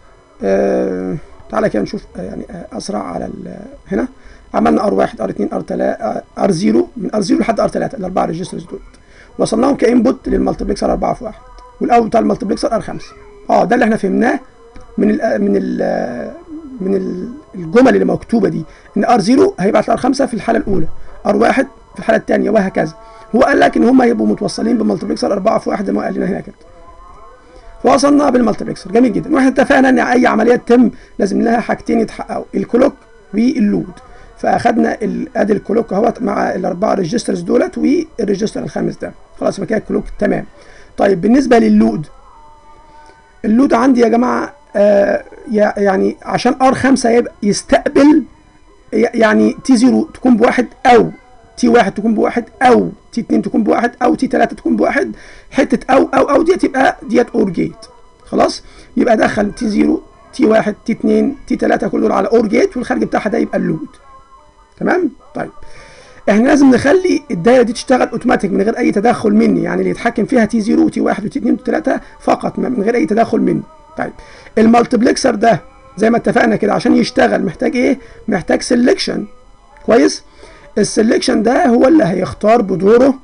آه تعالى كده نشوف يعني اسرع على هنا عملنا ار 1 ار 2 ار 3 ار 0 من ار 0 لحد ار 3 الاربعه ريجسترز دول وصلناهم كانبوت للمالتيبلكسر 4 في 1 والاول بتاع المالتيبلكسر ار 5 اه ده اللي احنا فهمناه من ال من ال من ال الجمل اللي مكتوبه دي ان ار 0 هيبعت لار 5 في الحاله الاولى ار 1 في الحاله الثانيه وهكذا هو قال لك ان هم هيبقوا متوصلين بمالتيبلكسر 4 في 1 زي ما قال لنا هنا كده فوصلنا بالمالتيبلكسر جميل جدا واحنا اتفقنا ان اي عمليه تتم لازم لها حاجتين يتحققوا الكلوك واللود فاخدنا ادي الكلوك اهوت مع الاربعه ريجسترز دولت والريجستر الخامس ده خلاص يبقى كده الكلوك تمام طيب بالنسبه للود اللود عندي يا جماعه آه يعني عشان ار 5 يبقى يستقبل يعني تي 0 تكون بواحد او تي 1 تكون بواحد او تي 2 تكون بواحد او تي 3 تكون بواحد حته او او او ديت يبقى ديت اور جيت خلاص يبقى دخل تي 0 تي 1 تي 2 تي 3 كل دول على اور جيت والخارج بتاعها ده يبقى اللود تمام طيب احنا لازم نخلي الدايره دي تشتغل اوتوماتيك من غير اي تدخل مني يعني اللي يتحكم فيها تي 0 وتي 1 وتي 2 وتي 3 فقط من غير اي تدخل مني طيب المالتيبلكسر ده زي ما اتفقنا كده عشان يشتغل محتاج ايه محتاج سيلكشن كويس السلكشن ده هو اللي هيختار بدوره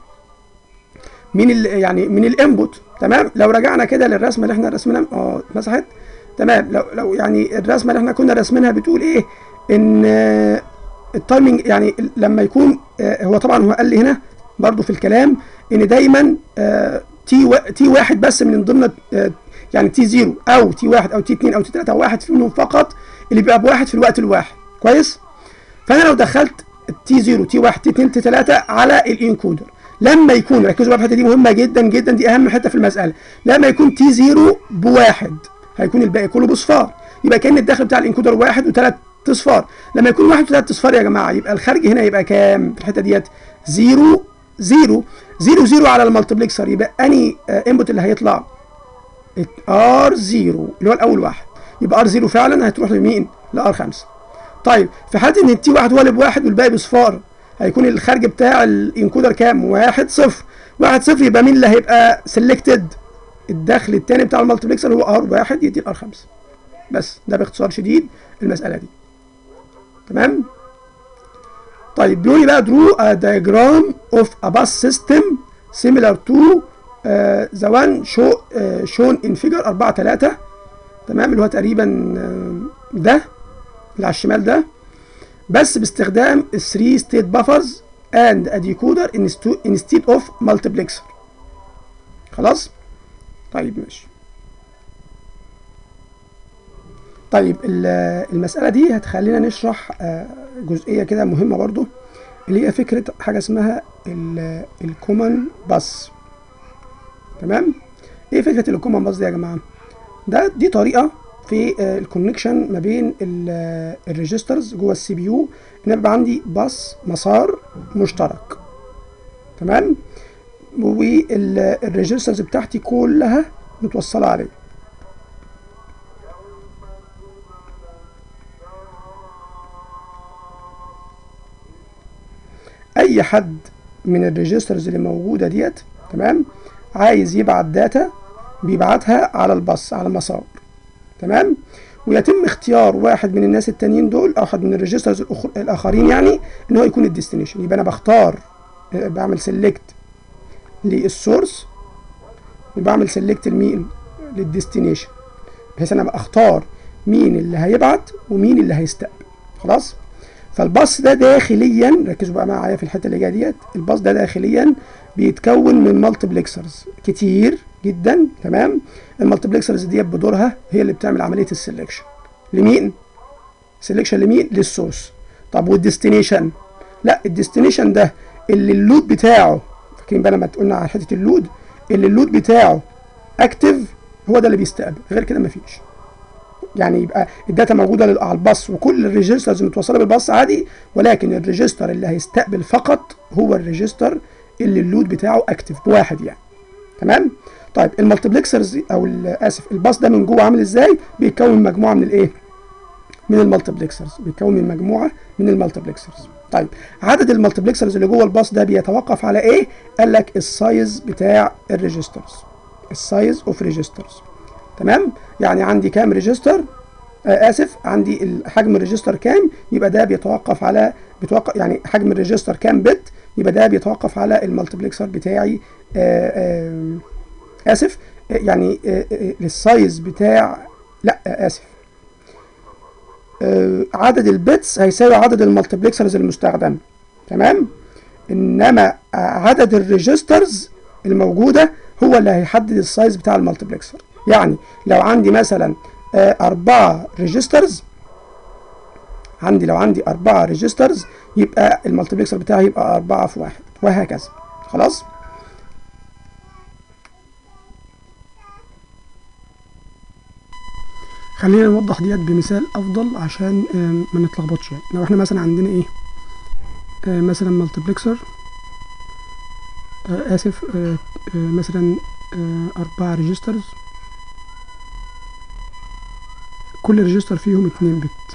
مين ال يعني من الانبوت تمام لو رجعنا كده للرسمه اللي احنا رسمناها اه مسحت تمام لو لو يعني الرسمه اللي احنا كنا راسمينها بتقول ايه ان التايمنج يعني لما يكون هو طبعا هو قال لي هنا برضو في الكلام ان دايما تي و... تي واحد بس من ضمن يعني تي 0 او تي 1 او تي 2 او تي 3 واحد منهم فقط اللي بيبقى بواحد في الوقت الواحد كويس فانا لو دخلت تي 0 تي 1 تي 2 تي 3 على الانكودر لما يكون ركزوا بقى في الحته دي مهمه جدا جدا دي اهم حته في المساله لما يكون تي 0 بواحد هيكون الباقي كله بصفار يبقى كان الداخل بتاع الانكودر واحد وثلاث اصفار لما يكون واحد وثلاث اصفار يا جماعه يبقى الخارج هنا يبقى كام في الحته ديت 0 0 0 0 على المالتيبلكسر يبقى اني انبوت اللي هيطلع ار 0 اللي هو الاول واحد يبقى ار 0 فعلا هتروح لمين؟ لار 5 طيب في حاله ان التي واحد هو اللي بواحد والباقي بصفار هيكون الخارج بتاع الانكودر كام واحد صفر واحد صفر يبقى مين اللي هيبقى سيلكتد الدخل الثاني بتاع المالتبلكسر هو ار واحد يدي الار خمسة بس ده باختصار شديد المسألة دي تمام طيب بيقول لي بقى درو a diagram of a bus system similar to uh, the one show, uh, shown in figure 4 3 تمام اللي هو تقريبا uh, ده اللي على الشمال ده بس باستخدام 3 state buffers and a decoder instead of multiplexer خلاص طيب ماشي طيب المسألة دي هتخلينا نشرح جزئية كده مهمة برضو اللي هي فكرة حاجة اسمها الكومن باس تمام ايه فكرة الكومن باس دي يا جماعة ده دي طريقة في الكونكشن ما بين الريجسترز جوه السي بي يو ان يبقى عندي باص مسار مشترك تمام والريجسترز بتاعتي كلها متوصله عليه اي حد من الريجسترز اللي موجوده ديت تمام عايز يبعت داتا بيبعتها على الباص على المسار تمام ويتم اختيار واحد من الناس التانيين دول او حد من الريجسترز الاخرين يعني ان هو يكون الديستنيشن يبقى انا بختار بعمل سيلكت للسورس وبعمل سيلكت لمين للديستنيشن بحيث انا اختار مين اللي هيبعت ومين اللي هيستقبل خلاص فالباص ده داخليا ركزوا بقى معايا في الحته اللي جايه ديت الباص ده داخليا بيتكون من مالتيبلكسرز كتير جدا تمام المالتيبلكسرز ديت بدورها هي اللي بتعمل عمليه السلكشن لمين سلكشن لمين للسورس طب والديستنيشن لا الديستنيشن ده اللي اللود بتاعه فاكرين بقى لما قلنا على حته اللود اللي اللود بتاعه اكتف هو ده اللي بيستقبل غير كده مفيش يعني يبقى الداتا موجوده على الباص وكل الريجسترز متوصله بالباص عادي ولكن الريجستر اللي هيستقبل فقط هو الريجستر اللي اللود بتاعه اكتف بواحد يعني تمام طيب المالتيبلكسرز او اسف الباص ده من جوه عامل ازاي بيتكون من مجموعه من الايه من المالتيبلكسرز بيتكون من مجموعه من المالتيبلكسرز طيب عدد المالتيبلكسرز اللي جوه الباص ده بيتوقف على ايه قال لك السايز بتاع الريجسترز السايز اوف ريجسترز تمام يعني عندي كام ريجستر آه اسف عندي حجم الريجستر كام يبقى ده بيتوقف على بيتوقف يعني حجم الريجستر كام بت يبقى ده بيتوقف على المالتيبلكسر بتاعي آآ آآ اسف يعني السايز بتاع لا اسف عدد البيتس هيساوي عدد المالتيبلكسرز المستخدمه تمام انما عدد الريجسترز الموجوده هو اللي هيحدد السايز بتاع المالتيبلكسر يعني لو عندي مثلا أربعة ريجسترز عندي لو عندي أربعة ريجسترز يبقى المالتيبلكسر بتاعي يبقى أربعة في واحد وهكذا خلاص خلينا نوضح ديت بمثال افضل عشان ما نتلخبطش يعني لو احنا مثلا عندنا ايه آه مثلا مالتيبلكسر آه اسف آه مثلا أربعة ريجسترز كل ريجستر فيهم اتنين بت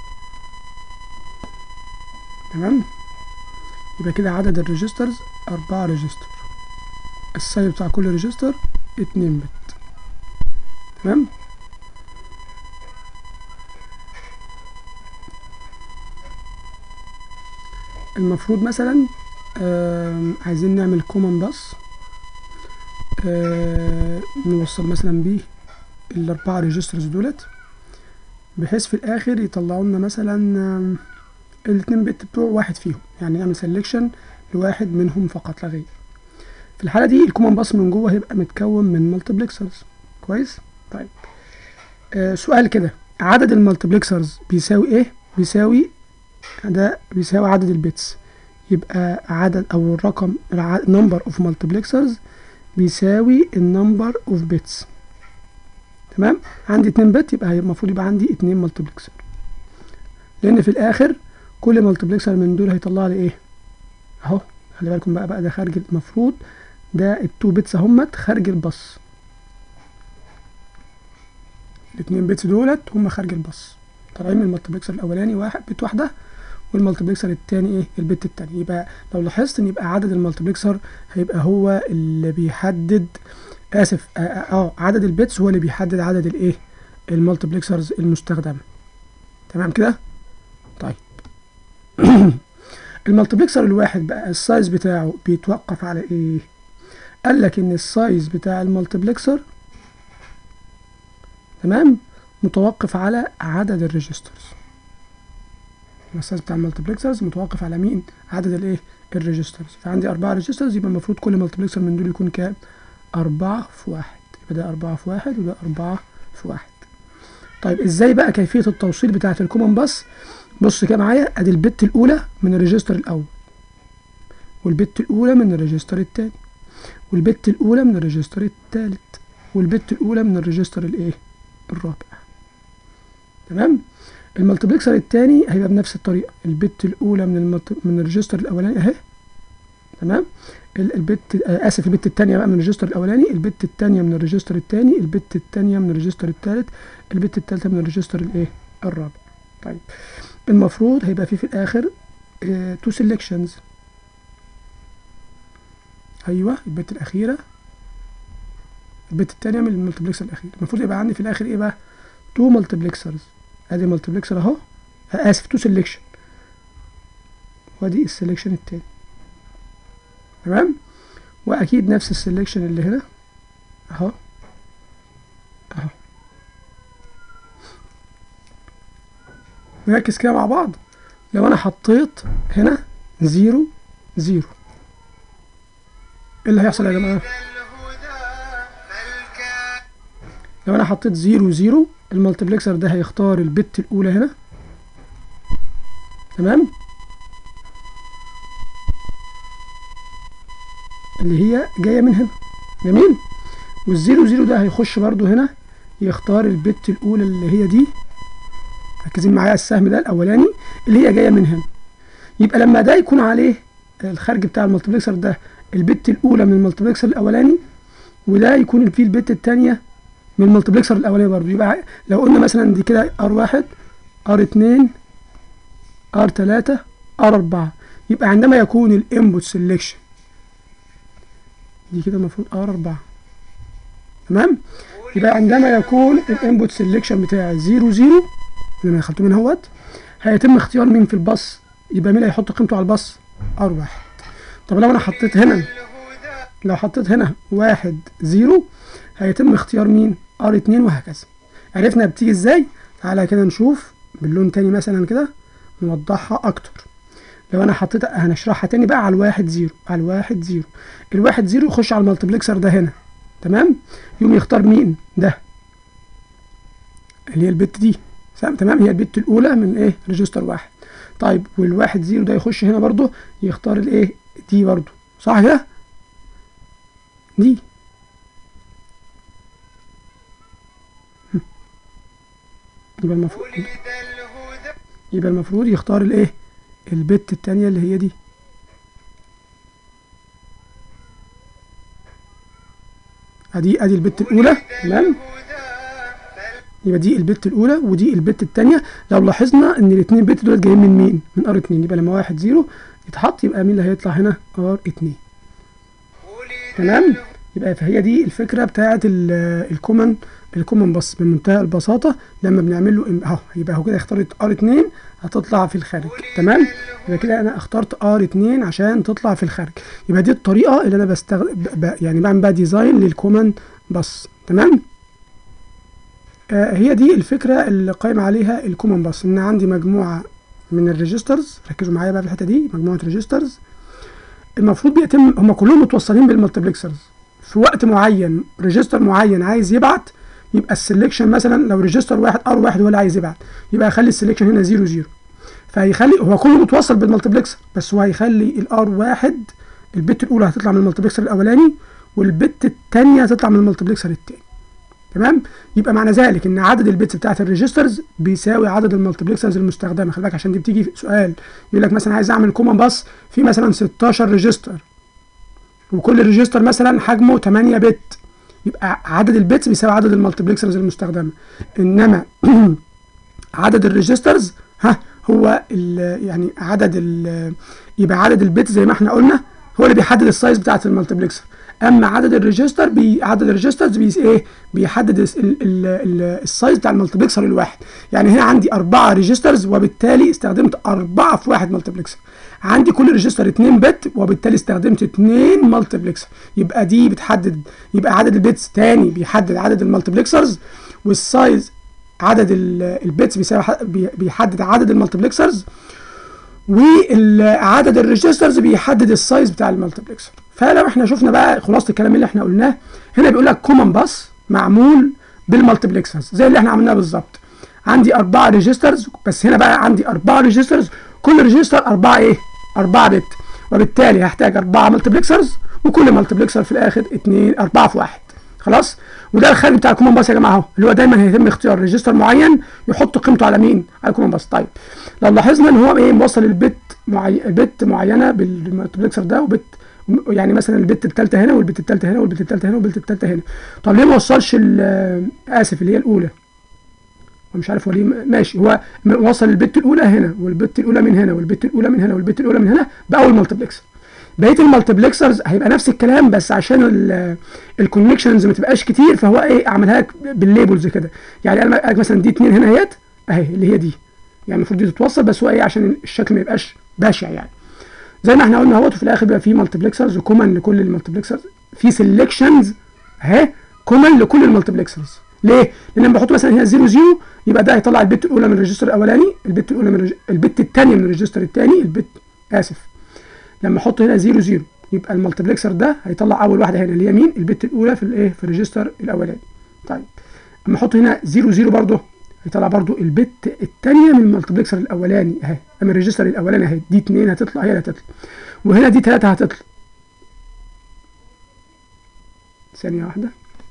تمام يبقى كده عدد الريجسترز أربعة ريجستر السايز بتاع كل ريجستر اتنين بت تمام المفروض مثلا عايزين نعمل كومن باس نوصل مثلا بيه الأربعة ريجسترز دولت بحيث في الآخر يطلعوا لنا مثلا الاتنين بت بتوع واحد فيهم يعني نعمل سelection لواحد منهم فقط لا غير في الحالة دي الكومن باس من جوه هيبقى متكون من مالتيبلكسرز كويس طيب آه سؤال كده عدد المالتيبلكسرز بيساوي ايه بيساوي ده بيساوي عدد البيتس يبقى عدد او الرقم number of multiplexers بيساوي النمبر اوف بيتس تمام عندي 2 بت يبقى المفروض يبقى عندي 2 مالتيبلكسر لان في الاخر كل مالتيبلكسر من دول هيطلع لي ايه اهو خلي بالكم بقى بقى ده خارج المفروض ده التو بيتس اهمت خارج الباص الاتنين بيتس دولت هم خارج الباص طالعين من المالتيبلكسر الاولاني واحد بت واحده والمالتبلكسر التاني ايه البت التاني يبقى لو لاحظت ان يبقى عدد المالتبلكسر هيبقى هو اللي بيحدد اسف اه, آه عدد البيتس هو اللي بيحدد عدد الايه المالتبلكسرز المستخدمه تمام كده طيب المالتبلكسر الواحد بقى السايز بتاعه بيتوقف على ايه قال لك ان السايز بتاع المالتبلكسر تمام متوقف على عدد الريجسترز السايز بتاع المالتبلكسرز متوقف على مين عدد الايه الريجسترز فعندي أربعة ريجسترز يبقى المفروض كل مالتبلكسر من دول يكون كام أربعة في واحد يبقى ده أربعة في واحد وده أربعة في واحد طيب ازاي بقى كيفية التوصيل بتاعة الكومن باس بص كده معايا ادي البت الاولى من الريجستر الاول والبت الاولى من الريجستر التاني والبت الاولى من الريجستر التالت والبت الاولى من الريجستر الايه الرابع تمام المالتبلكسر التاني هيبقى بنفس الطريقه البت الاولى من الملت... من الريجستر الاولاني اهي تمام البت آه اسف البت التانية بقى من الريجستر الاولاني البت التانية من الريجستر التاني البت التانية من الريجستر التالت البت التالتة من الريجستر الايه الرابع طيب المفروض هيبقى فيه في الاخر تو سيلكشنز ايوه البت الاخيره البت التانية من المالتبلكسر الاخير المفروض يبقى عندي في الاخر ايه بقى تو مالتبلكسرز ادي مالتبلكسر اهو اسف تو سيلكشن وادي السيلكشن التاني تمام واكيد نفس السيلكشن اللي هنا اهو اهو نركز كده مع بعض لو انا حطيت هنا زيرو زيرو ايه اللي هيحصل يا جماعه لو انا حطيت زيرو زيرو المالتبلكسر ده هيختار البت الاولى هنا تمام اللي هي جايه من هنا جميل والزيرو زيرو ده هيخش برضو هنا يختار البت الاولى اللي هي دي ركزين معايا السهم ده الاولاني اللي هي جايه من هنا يبقى لما ده يكون عليه الخارج بتاع المالتبلكسر ده البت الاولى من المالتبلكسر الاولاني وده يكون فيه البت الثانيه من المالتبلكسر الاولاني برضه يبقى لو قلنا مثلا دي كده ار واحد ار اتنين ار تلاتة ار اربعة يبقى عندما يكون الانبوت سيلكشن دي كده المفروض ار اربعة تمام يبقى عندما يكون الانبوت سيلكشن بتاعي زيرو زيرو اللي انا دخلته من اهوت هيتم اختيار مين في الباص يبقى مين اللي هيحط قيمته على الباص ار واحد طب لو انا حطيت هنا لو حطيت هنا واحد زيرو هيتم اختيار مين ار اتنين وهكذا عرفنا بتيجي ازاي تعالى كده نشوف باللون تاني مثلا كده نوضحها اكتر لو انا حطيت هنشرحها تاني بقى على الواحد زيرو على الواحد زيرو الواحد زيرو يخش على المالتبلكسر ده هنا تمام يقوم يختار مين ده اللي هي البت دي تمام هي البت الاولى من ايه ريجستر واحد طيب والواحد زيرو ده يخش هنا برضو يختار الايه دي برضو صح كده دي يبقى المفروض يبقى المفروض يختار الايه البت التانية اللي هي دي ادي ادي البت الاولى تمام يبقى دي البت الاولى ودي البت الثانيه لو لاحظنا ان الاثنين بت دول جايين من مين من ار 2 يبقى لما واحد زيرو يتحط يبقى مين اللي هيطلع هنا ار 2 تمام يبقى فهي دي الفكره بتاعه الكومن الكومن بس بمنتهى البساطه لما بنعمل له اهو يبقى هو كده اختارت ار 2 هتطلع في الخارج تمام يبقى كده انا اخترت ار 2 عشان تطلع في الخارج يبقى دي الطريقه اللي انا بستخدم يعني بعمل بقى ديزاين للكومن بس تمام آه هي دي الفكره اللي قايم عليها الكومن باس ان عندي مجموعه من الريجسترز ركزوا معايا بقى في الحته دي مجموعه ريجسترز المفروض بيتم هم كلهم متوصلين بالمالتبلكسرز في وقت معين ريجستر معين عايز يبعت يبقى السلكشن مثلا لو ريجستر واحد ار واحد هو اللي عايز يبعت يبقى هيخلي السلكشن هنا زيرو زيرو فهيخلي هو كله متوصل بالمالتبلكسر بس هو هيخلي الار واحد البت الاولى هتطلع من المالتبلكسر الاولاني والبت الثانيه هتطلع من المالتبلكسر الثاني تمام يبقى معنى ذلك ان عدد البيتس بتاعت الريجسترز بيساوي عدد المالتبلكسرز المستخدمه خلي بالك عشان دي بتيجي سؤال يقول لك مثلا عايز اعمل كومن باس في مثلا 16 ريجستر وكل ريجستر مثلا حجمه 8 بت يبقى عدد البيتس بيساوي عدد المالتبلكسرز المستخدمه انما عدد الريجسترز ها هو ال يعني عدد ال يبقى عدد البيت زي ما احنا قلنا هو اللي بيحدد السايز بتاعت المالتبلكسر اما عدد الريجستر بي عدد الريجسترز بي ايه بيحدد ال ال ال السايز بتاع المالتبلكسر الواحد يعني هنا عندي أربعة ريجسترز وبالتالي استخدمت أربعة في واحد مالتبلكسر عندي كل ريجستر 2 بت وبالتالي استخدمت 2 مالتبلكسر يبقى دي بتحدد يبقى عدد البيتس تاني بيحدد عدد المالتبلكسرز والسايز عدد البيتس بيساوي بيحدد عدد المالتبلكسرز وعدد الريجسترز بيحدد السايز بتاع المالتبلكسر فلو احنا شفنا بقى خلاصه الكلام اللي احنا قلناه هنا بيقول لك كومن باس معمول بالمالتبلكسرز زي اللي احنا عملناه بالظبط عندي أربعة ريجسترز بس هنا بقى عندي أربعة ريجسترز كل ريجستر أربعة إيه؟ أربعة بت وبالتالي هحتاج أربعة مالتبلكسرز وكل مالتبلكسر في الآخر اتنين أربعة في واحد خلاص وده الخارج بتاع الكومن باس يا جماعه اهو اللي هو دايما هيتم اختيار ريجستر معين يحط قيمته على مين؟ على الكومن باس طيب لو لاحظنا ان هو ايه موصل البت معي... البت معينه بالمالتبلكسر ده وبت يعني مثلا البت الثالثه هنا والبت الثالثه هنا والبت الثالثه هنا والبت الثالثه هنا طب ليه ما وصلش اسف اللي هي الاولى مش عارف هو ليه ماشي هو وصل البت الاولى هنا والبت الاولى من هنا والبت الاولى من هنا والبت الاولى من هنا باول مالتبلكسر بقيه المالتبلكسرز هيبقى نفس الكلام بس عشان الكونكشنز ما تبقاش كتير فهو ايه عملها لك بالليبلز كده يعني قال لك مثلا دي اتنين هنا اهيت اهي اللي هي دي يعني المفروض دي تتوصل بس هو ايه عشان الشكل ما يبقاش بشع يعني زي ما احنا قلنا اهوت وفي الاخر بيبقى في مالتبلكسرز وكومن لكل المالتبلكسرز في سيلكشنز اهي كومن لكل المالتبلكسرز ليه؟ لان لما بحط مثلا هنا 0 0 يبقى ده هيطلع البت الاولى من الريجستر الاولاني البت الاولى من البت الثانيه من الريجستر الثاني البت اسف لما احط هنا 0 0 يبقى المالتبلكسر ده هيطلع اول واحده هنا اللي هي مين البت الاولى في الايه في الريجستر الاولاني طيب اما احط هنا 0 0 برضه هيطلع برضه البت الثانيه من المالتبلكسر الاولاني اهي اما الريجستر الاولاني اهي دي 2 هتطلع هي اللي هتطلع وهنا دي 3 هتطلع ثانيه واحده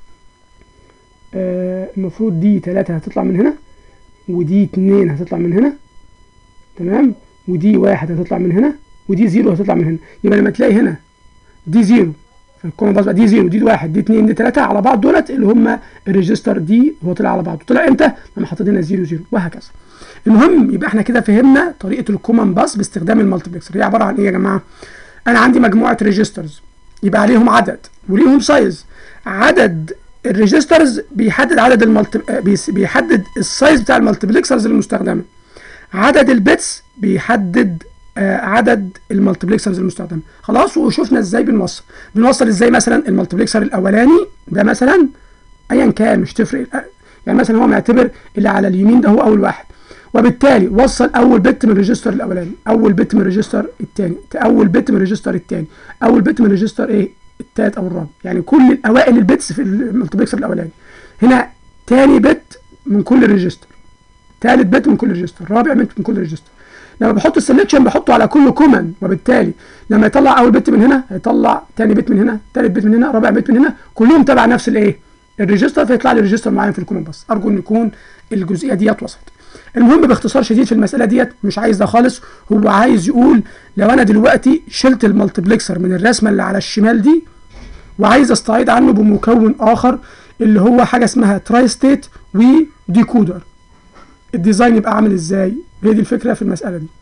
آه المفروض دي 3 هتطلع من هنا ودي 2 هتطلع من هنا تمام ودي 1 هتطلع من هنا ودي 0 هتطلع من هنا يبقى لما تلاقي هنا دي 0 في الكومن باس دي 0 دي 1 دي 2 دي 3 على بعض دولت اللي هم الريجستر دي هو طلع على بعضه طلع امتى لما حطيت هنا 0 0 وهكذا المهم يبقى احنا كده فهمنا طريقه الكومن باس باستخدام المالتبلكسر هي عباره عن ايه يا جماعه انا عندي مجموعه ريجسترز يبقى عليهم عدد وليهم سايز عدد الريجسترز بيحدد عدد المالتي بيحدد السايز بتاع المالتبلكسرز المستخدمه عدد البيتس بيحدد آه عدد المالتبلكسرز المستخدمه خلاص وشفنا ازاي بنوصل بنوصل ازاي مثلا المالتبلكسر الاولاني ده مثلا ايا كان مش تفرق يعني مثلا هو معتبر اللي على اليمين ده هو اول واحد وبالتالي وصل اول بت من الريجستر الاولاني اول بت من الريجستر الثاني اول بت من الريجستر الثاني اول بت من الريجستر ايه الثالث او الرابع يعني كل الاوائل البيتس في المالتبلكسر الاولاني هنا تاني بت من كل ريجستر ثالث بت من كل ريجستر رابع بت من كل ريجستر لما بحط السلكشن بحطه على كل كومن وبالتالي لما يطلع اول بت من هنا هيطلع ثاني بت من هنا ثالث بت من هنا رابع بت من هنا كلهم تبع نفس الايه الريجستر فيطلع لي ريجستر معين في الكومن بس ارجو ان يكون الجزئيه ديت وصلت المهم باختصار شديد في المساله ديت مش عايز ده خالص هو عايز يقول لو انا دلوقتي شلت المالتبلكسر من الرسمه اللي على الشمال دي وعايز استعيد عنه بمكون اخر اللي هو حاجه اسمها تراي ستيت وديكودر الديزاين يبقى عامل ازاي هي دي الفكره في المساله دي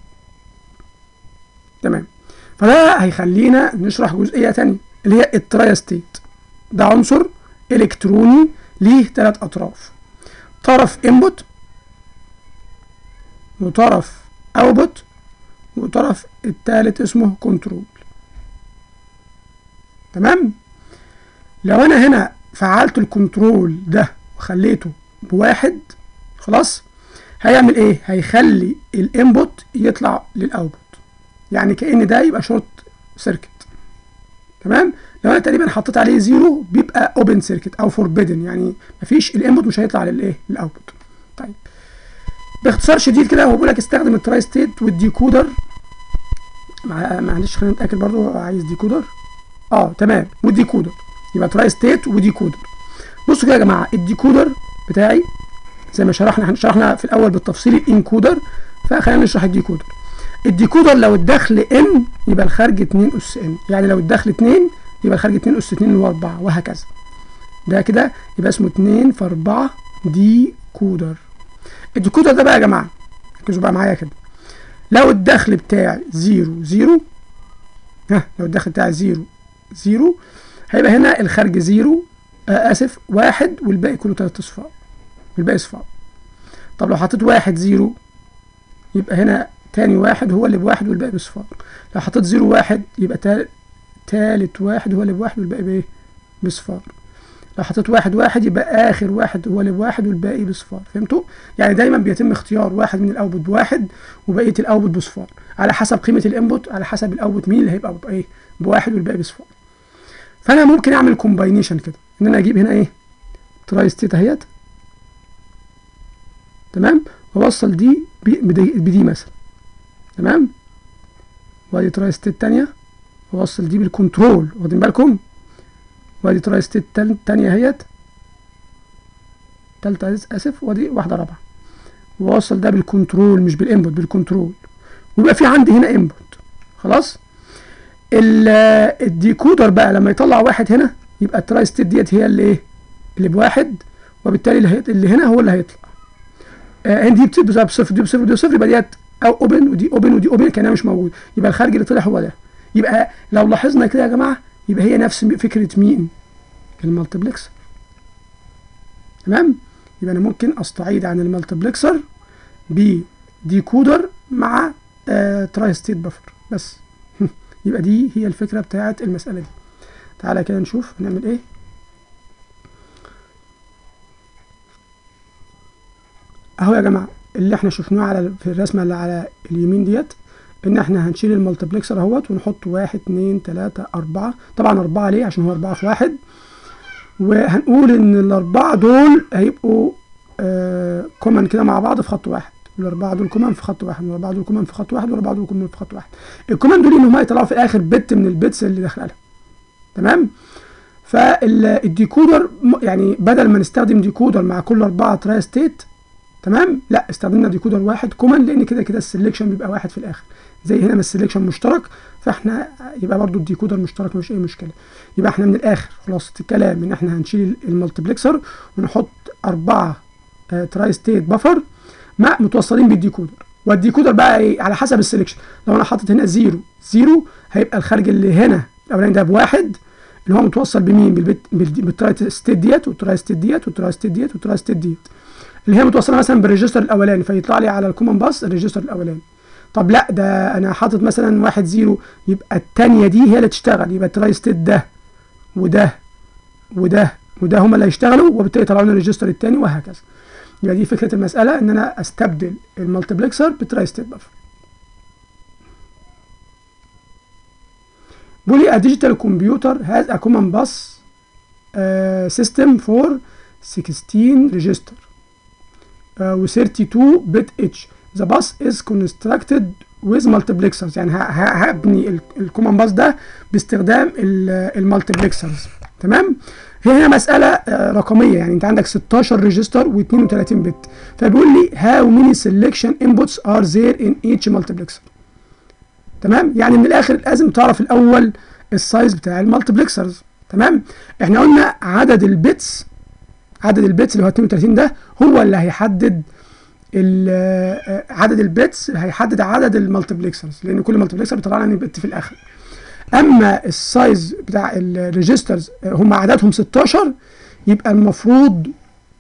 تمام فده هيخلينا نشرح جزئيه تانية اللي هي التراي ستيت ده عنصر الكتروني ليه ثلاث اطراف طرف انبوت وطرف اوتبوت وطرف الثالث اسمه كنترول تمام لو انا هنا فعلت الكنترول ده وخليته بواحد خلاص هيعمل ايه هيخلي الانبوت يطلع للاوتبوت يعني كان ده يبقى شورت سيركت تمام لو انا تقريبا حطيت عليه زيرو بيبقى اوبن سيركت او فوربيدن يعني مفيش الانبوت مش هيطلع للايه للاوتبوت طيب باختصار شديد كده هو بيقول لك استخدم التراي ستيت والديكودر معلش خلينا نتاكد برضو عايز ديكودر اه تمام والديكودر يبقى تراي ستيت وديكودر بصوا كده يا جماعه الديكودر بتاعي زي ما شرحنا احنا شرحنا في الاول بالتفصيل الانكودر فخلينا نشرح الديكودر الديكودر لو الدخل ان يبقى الخارج 2 اس ان يعني لو الدخل 2 يبقى الخارج 2 اس 2 اللي هو 4 وهكذا ده كده يبقى اسمه 2 في 4 ديكودر الديكودر ده بقى يا جماعه ركزوا بقى معايا كده لو الدخل بتاعي زيرو زيرو ها لو الدخل بتاعي زيرو زيرو هيبقى هنا الخارج زيرو آه اسف واحد والباقي كله تلات اصفار والباقي صفار طب لو حطيت واحد زيرو يبقى هنا تاني واحد هو اللي بواحد والباقي بصفار لو حطيت زيرو واحد يبقى تالت تالت واحد هو اللي بواحد والباقي بايه بصفار لو حطيت واحد واحد يبقى اخر واحد هو اللي بواحد والباقي بصفار فهمتوا يعني دايما بيتم اختيار واحد من الاوتبوت بواحد وبقيه الاوتبوت بصفار على حسب قيمه الانبوت على حسب الاوتبوت مين اللي هيبقى بايه بواحد والباقي بصفار فانا ممكن اعمل كومباينيشن كده ان انا اجيب هنا ايه تراي ستيت اهيت تمام واوصل دي بدي, بدي مثلا تمام وادي تراي ستيت تانية واوصل دي بالكنترول واخدين بالكم وادي تراي ستيت تانية اهيت تالتة اسف وادي واحدة رابعة واوصل ده بالكنترول مش بالانبوت بالكنترول ويبقى في عندي هنا انبوت خلاص الديكودر بقى لما يطلع واحد هنا يبقى التراي ستيت ديت هي اللي ايه اللي بواحد وبالتالي اللي, اللي هنا هو اللي هيطلع آه دي بتبقى بصفر دي بصفر دي بصفر يبقى ديت او اوبن ودي اوبن ودي اوبن كانها مش موجود يبقى الخارج اللي طلع هو ده يبقى لو لاحظنا كده يا جماعه يبقى هي نفس فكره مين المالتبلكسر تمام يبقى انا ممكن استعيد عن المالتبلكسر بديكودر مع آه تراي ستيت بفر بس يبقى دي هي الفكره بتاعه المساله دي تعالى كده نشوف هنعمل ايه اهو يا جماعه اللي احنا شفناه على في الرسمه اللي على اليمين ديت ان احنا هنشيل المالتبلكسر اهوت ونحط واحد اتنين تلاتة اربعة طبعا اربعة ليه عشان هو اربعة في واحد وهنقول ان الاربعة دول هيبقوا آه كومن كده مع بعض في خط واحد والاربعة دول كومن في خط واحد والاربعة دول كومن في خط واحد والاربعة دول كومن في خط واحد الكومن دول ان هم يطلعوا في الاخر بت من البيتس اللي داخله تمام فالديكودر يعني بدل ما نستخدم ديكودر مع كل اربعة تراي ستيت تمام لا استخدمنا ديكودر واحد كومن لان كده كده السلكشن بيبقى واحد في الاخر زي هنا ما السلكشن مشترك فاحنا يبقى برضو الديكودر مشترك مش اي مشكله يبقى احنا من الاخر خلاصه الكلام ان احنا هنشيل المالتبلكسر ونحط اربعه آه تراي ستيت بفر مع متوصلين بالديكودر والديكودر بقى ايه على حسب السلكشن لو انا حاطط هنا زيرو زيرو هيبقى الخارج اللي هنا الاولاني ده بواحد اللي هو متوصل بمين بالبت بالتراي ستيت ديت والتراي ستيت ديت والتراي ستيت ديت والتراي ستيت ديت اللي هي متوصله مثلا بالريجستر الاولاني فيطلع لي على الكومن باس الريجستر الاولاني طب لا ده انا حاطط مثلا واحد زيرو يبقى الثانيه دي هي اللي تشتغل يبقى التراي ستيت ده وده وده وده هما اللي هيشتغلوا وبالتالي يطلعوا لنا الريجستر الثاني وهكذا يبقى دي فكره المساله ان انا استبدل المالتبلكسر بتراي ستيت بفر بيقول لي a digital computer has a common bus uh, system for 16 register و 32 bit each the bus is constructed with multiplexers يعني هبني الكومن باس ده باستخدام المالتبلكسرز تمام هي هنا مسألة رقمية يعني انت عندك 16 ريجستر و32 بت فبيقول لي how many selection inputs are there in each multiplexer تمام يعني من الاخر لازم تعرف الاول السايز بتاع المالتبلكسرز تمام احنا قلنا عدد البيتس عدد البيتس اللي هو 32 ده هو اللي هيحدد عدد البيتس هيحدد عدد المالتبلكسرز لان كل مالتبلكسر بيطلع لنا بت في الاخر اما السايز بتاع الريجسترز هم عددهم 16 يبقى المفروض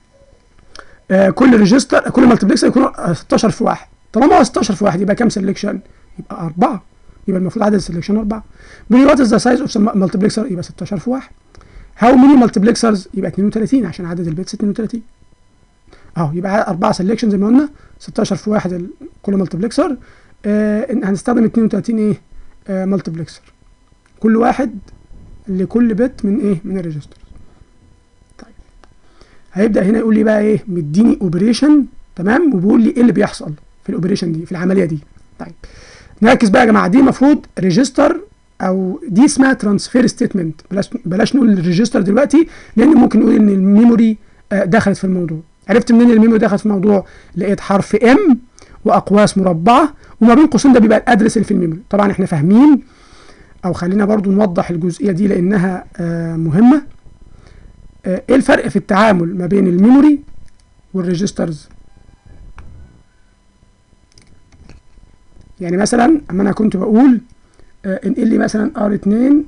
كل ريجستر كل مالتبلكسر يكون 16 في واحد طالما هو 16 في واحد يبقى كام سelection يبقى 4 يبقى المفروض عدد السلكشن 4 بيقول لي وات از ذا سايز اوف مالتبلكسر يبقى 16 في واحد هاو ماني مالتبلكسرز يبقى 32 عشان عدد البيتس 32 اهو يبقى 4 سلكشن زي ما قلنا 16 في واحد كل مالتبلكسر آه هنستخدم 32 ايه آه مالتبلكسر كل واحد لكل بت من ايه من الريجستر طيب هيبدا هنا يقول لي بقى ايه مديني اوبريشن تمام وبيقول لي ايه اللي بيحصل في الاوبريشن دي في العمليه دي طيب نركز بقى يا جماعه دي المفروض ريجستر او دي اسمها ترانسفير ستيتمنت بلاش بلاش نقول الريجستر دلوقتي لان ممكن نقول ان الميموري دخلت في الموضوع عرفت منين الميموري دخلت في الموضوع لقيت حرف ام واقواس مربعه وما بين قوسين ده بيبقى الادرس اللي في الميموري طبعا احنا فاهمين او خلينا برضو نوضح الجزئيه دي لانها مهمه ايه الفرق في التعامل ما بين الميموري والريجسترز يعني مثلا اما انا كنت بقول آه انقل لي مثلا ار 2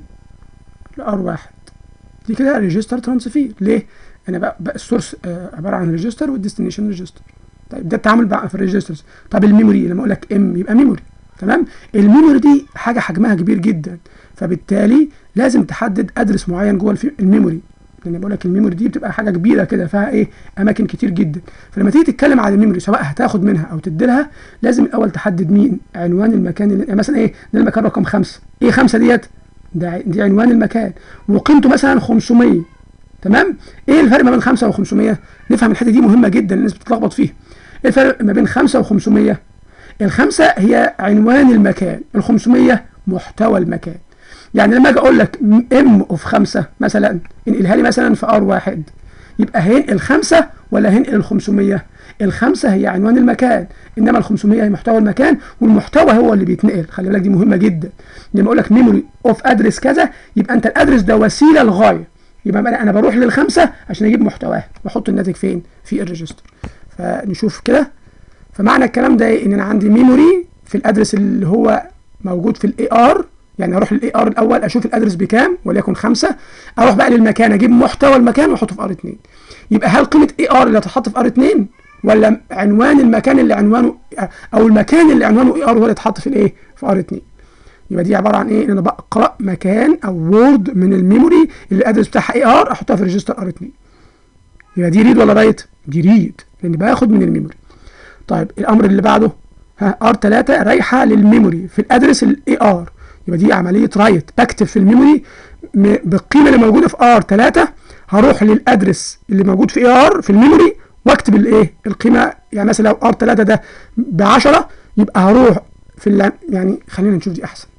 لار 1 دي كده ريجستر ترانسفير ليه؟ انا بقى, بقى السورس آه عباره عن ريجستر والديستنيشن ريجستر طيب ده التعامل بقى في الريجسترز طب الميموري لما اقول لك ام يبقى ميموري تمام الميموري دي حاجه حجمها كبير جدا فبالتالي لازم تحدد ادرس معين جوه الميموري لان بقول لك الميموري دي بتبقى حاجه كبيره كده فيها ايه اماكن كتير جدا فلما تيجي تتكلم عن الميموري سواء هتاخد منها او تدي لها لازم الاول تحدد مين عنوان المكان اللي يعني مثلا ايه ده المكان رقم خمسة ايه خمسة ديت ده دي عنوان المكان وقيمته مثلا 500 تمام ايه الفرق ما بين 5 و500 نفهم الحته دي مهمه جدا الناس بتتلخبط فيها ايه الفرق ما بين 5 و500 الخمسة هي عنوان المكان ال 500 محتوى المكان يعني لما اجي اقول لك ام اوف خمسة مثلا انقلها لي مثلا في ار واحد يبقى هينقل خمسة ولا هينقل ال 500 الخمسة هي عنوان المكان انما ال 500 هي محتوى المكان والمحتوى هو اللي بيتنقل خلي بالك دي مهمة جدا لما اقول لك ميموري اوف ادرس كذا يبقى انت الادرس ده وسيلة لغاية يبقى انا بروح للخمسة عشان اجيب محتواه واحط الناتج فين في الريجستر فنشوف كده فمعنى الكلام ده ايه ان انا عندي ميموري في الادرس اللي هو موجود في الاي ار يعني اروح للاي ار الاول اشوف الادرس بكام وليكن خمسة اروح بقى للمكان اجيب محتوى المكان واحطه في ار 2 يبقى هل قيمه اي ار اللي هتتحط في ار 2 ولا عنوان المكان اللي عنوانه او المكان اللي عنوانه اي ار هو اللي اتحط في الايه في ار 2 يبقى دي عباره عن ايه ان انا بقرا مكان او وورد من الميموري اللي الادرس بتاعها اي ار احطها في ريجستر ار 2 يبقى دي ريد ولا رايت دي ريد لان باخد من الميموري طيب الامر اللي بعده ها ار 3 رايحه للميموري في الادرس الاي ار يبقى دي عمليه رايت بكتب في الميموري بالقيمه اللي موجوده في ار 3 هروح للادرس اللي موجود في اي ار في الميموري واكتب الايه القيمه يعني مثلا لو ار 3 ده ب 10 يبقى هروح في يعني خلينا نشوف دي احسن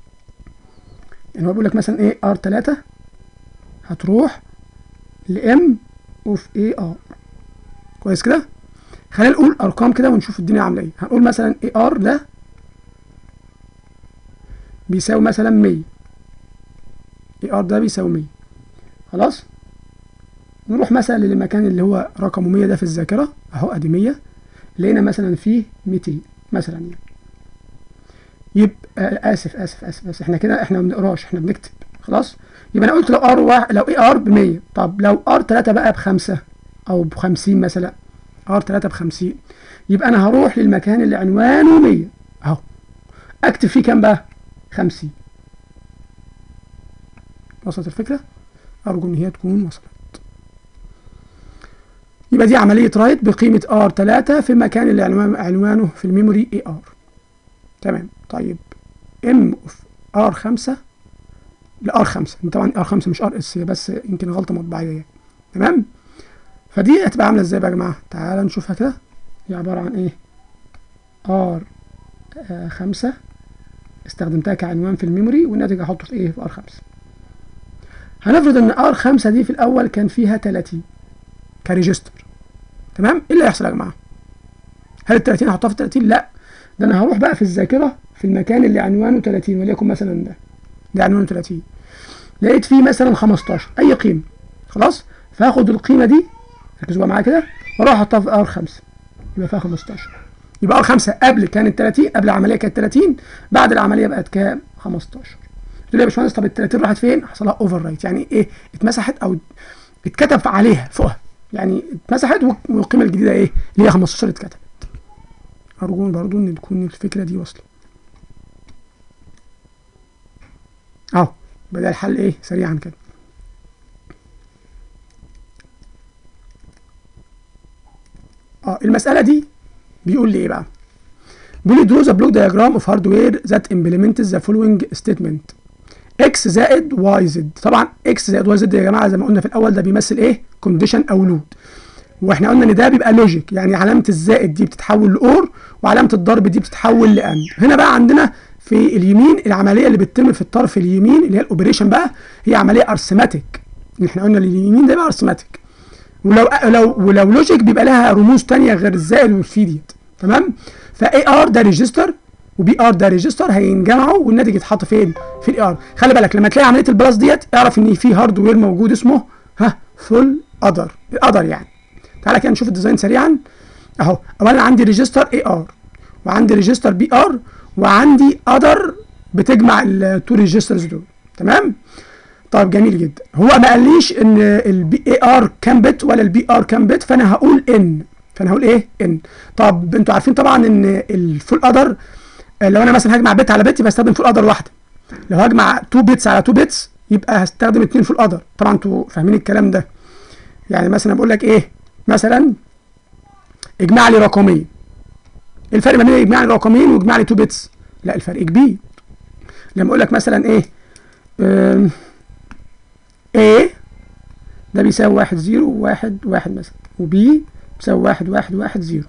يعني هو بيقول لك مثلا ايه ار 3 هتروح لام اوف اي ار كويس كده خلينا نقول ارقام كده ونشوف الدنيا عامله ايه هنقول مثلا اي ار ده بيساوي مثلا 100 اي ار ده بيساوي 100 خلاص نروح مثلا للمكان اللي هو رقمه 100 ده في الذاكره اهو ادي 100 لقينا مثلا فيه 200 مثلا يعني يبقى اسف اسف اسف, آسف. احنا كده احنا ما بنقراش احنا بنكتب خلاص يبقى انا قلت لو ار واحد لو اي ار ب 100 طب لو ار 3 بقى بخمسة او ب 50 مثلا ار 3 ب 50 يبقى انا هروح للمكان اللي عنوانه 100 اهو اكتب فيه كام بقى 50 وصلت الفكره ارجو ان هي تكون وصلت يبقى دي عمليه رايت بقيمه ار 3 في المكان اللي عنوانه في الميموري اي ار تمام طيب ام اوف ار 5 لار 5 طبعا ار 5 مش ار اس هي بس يمكن غلطه مطبعيه يعني تمام فدي هتبقى عامله ازاي بقى يا جماعه تعالى نشوفها كده هي عباره عن ايه ار آه خمسة استخدمتها كعنوان في الميموري والناتج هحطه في ايه في ار 5 هنفرض ان ار 5 دي في الاول كان فيها 30 كريجستر تمام ايه اللي هيحصل يا جماعه هل ال 30 هحطها في 30 لا ده انا هروح بقى في الذاكره في المكان اللي عنوانه 30 وليكن مثلا ده ده عنوانه 30 لقيت فيه مثلا 15 اي قيمه خلاص فهاخد القيمه دي ركزوا بقى معايا كده واروح احطها في ار 5 يبقى فيها 15 يبقى ار 5 قبل كانت 30 قبل العمليه كانت 30 بعد العمليه بقت كام 15 قلت له يا باشمهندس طب ال 30 راحت فين حصل لها اوفر رايت يعني ايه اتمسحت او اتكتب عليها فوقها يعني اتمسحت والقيمه الجديده ايه اللي هي 15 اتكتبت ارجو برضو ان تكون الفكره دي واصله اهو بدا الحل ايه سريعا كده اه المساله دي بيقول لي ايه بقى بيقول لي draw the block diagram of hardware that implements the following statement x زائد y زد طبعا x زائد y زد يا جماعه زي ما قلنا في الاول ده بيمثل ايه كونديشن او لود واحنا قلنا ان ده بيبقى لوجيك يعني علامه الزائد دي بتتحول لاور وعلامه الضرب دي بتتحول لاند هنا بقى عندنا في اليمين العمليه اللي بتتم في الطرف اليمين اللي هي الاوبريشن بقى هي عمليه ارثماتيك احنا قلنا اليمين ده بقى ارثماتيك ولو لو ولو لوجيك بيبقى لها رموز تانية غير الزائد والفي ديت تمام فاي ار ده ريجستر وبي ار ده ريجستر هينجمعوا والناتج يتحط فين في الاي ار خلي بالك لما تلاقي عمليه البلس ديت اعرف ان في هاردوير موجود اسمه ها فول اذر الاذر يعني تعالى كده نشوف الديزاين سريعا اهو اولا عندي ريجستر اي ار وعندي ريجستر بي ار وعندي اذر بتجمع التو ريجسترز دول تمام طيب جميل جدا هو ما قاليش ان البي اي ار كام بت ولا البي ار كام بت فانا هقول ان فانا هقول ايه ان طب انتوا عارفين طبعا ان الفول اذر لو انا مثلا هجمع بت على بت يبقى هستخدم فول اذر واحده لو هجمع 2 بيتس على 2 بيتس يبقى هستخدم 2 فول اذر طبعا انتوا فاهمين الكلام ده يعني مثلا بقول لك ايه مثلا اجمع لي رقمين ايه الفرق ما بين اجمع لي رقمين واجمع لي 2 بيتس لا الفرق كبير لما اقول لك مثلا ايه آم، A ده بيساوي واحد زيرو واحد واحد مثلا وبي بيساوي واحد واحد واحد زيرو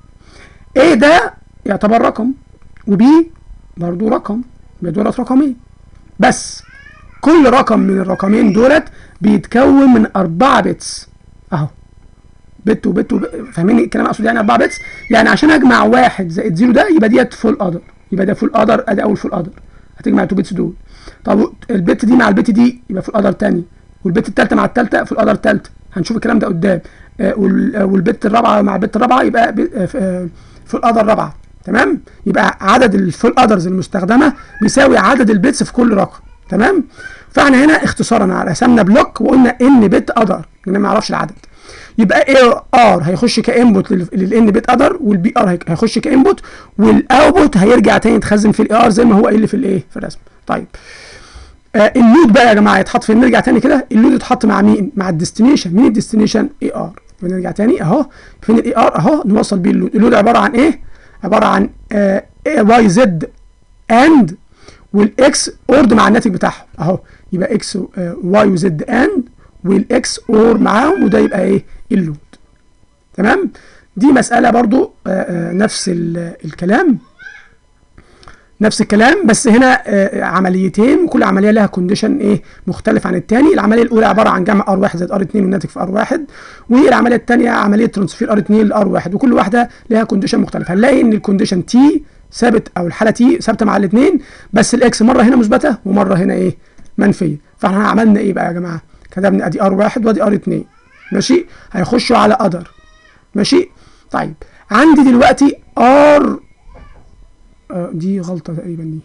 A ده يعتبر رقم وبي برضو رقم يبقى دولت رقمين بس كل رقم من الرقمين دولت بيتكون من أربعة بيتس أهو بت وبت وب... فاهمين الكلام اقصد يعني 4 بيتس يعني عشان اجمع واحد زائد زيرو ده يبقى ديت فول اذر يبقى ده فول اذر ادي اول فول اذر هتجمع التو بيتس دول طب البت دي مع البت دي يبقى فول اذر تاني والبت التالتة مع التالتة فول اذر تالتة هنشوف الكلام ده قدام آه وال- آه، والبت الرابعة مع البت الرابعة يبقى ب- آه، ف- آه، فول اذر رابعة تمام يبقى عدد الفول اذرز المستخدمة بيساوي عدد البيتس في كل رقم تمام فاحنا هنا اختصارا رسمنا بلوك وقلنا ان بت اذر لان ما يعرفش العدد يبقى اي ار هيخش كانبوت للان بت اذر والبي ار هيخش كانبوت والاوتبوت هيرجع تاني يتخزن في الاي ار زي ما هو قايل لي في الايه في الرسم طيب آه اللود بقى يا جماعه يتحط فين نرجع تاني كده اللود يتحط مع مين مع الديستنيشن مين الديستنيشن اي ار نرجع تاني اهو فين الاي ار اهو نوصل بيه اللود اللود عباره عن ايه عباره عن واي زد اند والاكس اورد مع الناتج بتاعهم اهو يبقى اكس واي وزد اند والاكس اور معاهم وده يبقى ايه اللود تمام دي مسألة برضو آه، آه، نفس ال- الكلام نفس الكلام بس هنا آه، عمليتين وكل عمليه لها كونديشن ايه مختلف عن الثاني العمليه الاولى عباره عن جمع ار 1 زائد ار 2 والناتج في ار 1 والعمليه الثانيه عمليه ترانسفير ار 2 لار 1 وكل واحده لها كونديشن مختلف هنلاقي ان الكونديشن تي ثابت او الحاله تي ثابته مع الاثنين بس الاكس مره هنا مثبته ومره هنا ايه منفيه فاحنا عملنا ايه بقى يا جماعه كتبنا ادي ار 1 وادي ار 2 ماشي هيخشوا على اذر ماشي طيب عندي دلوقتي ار آه دي غلطه تقريبا دي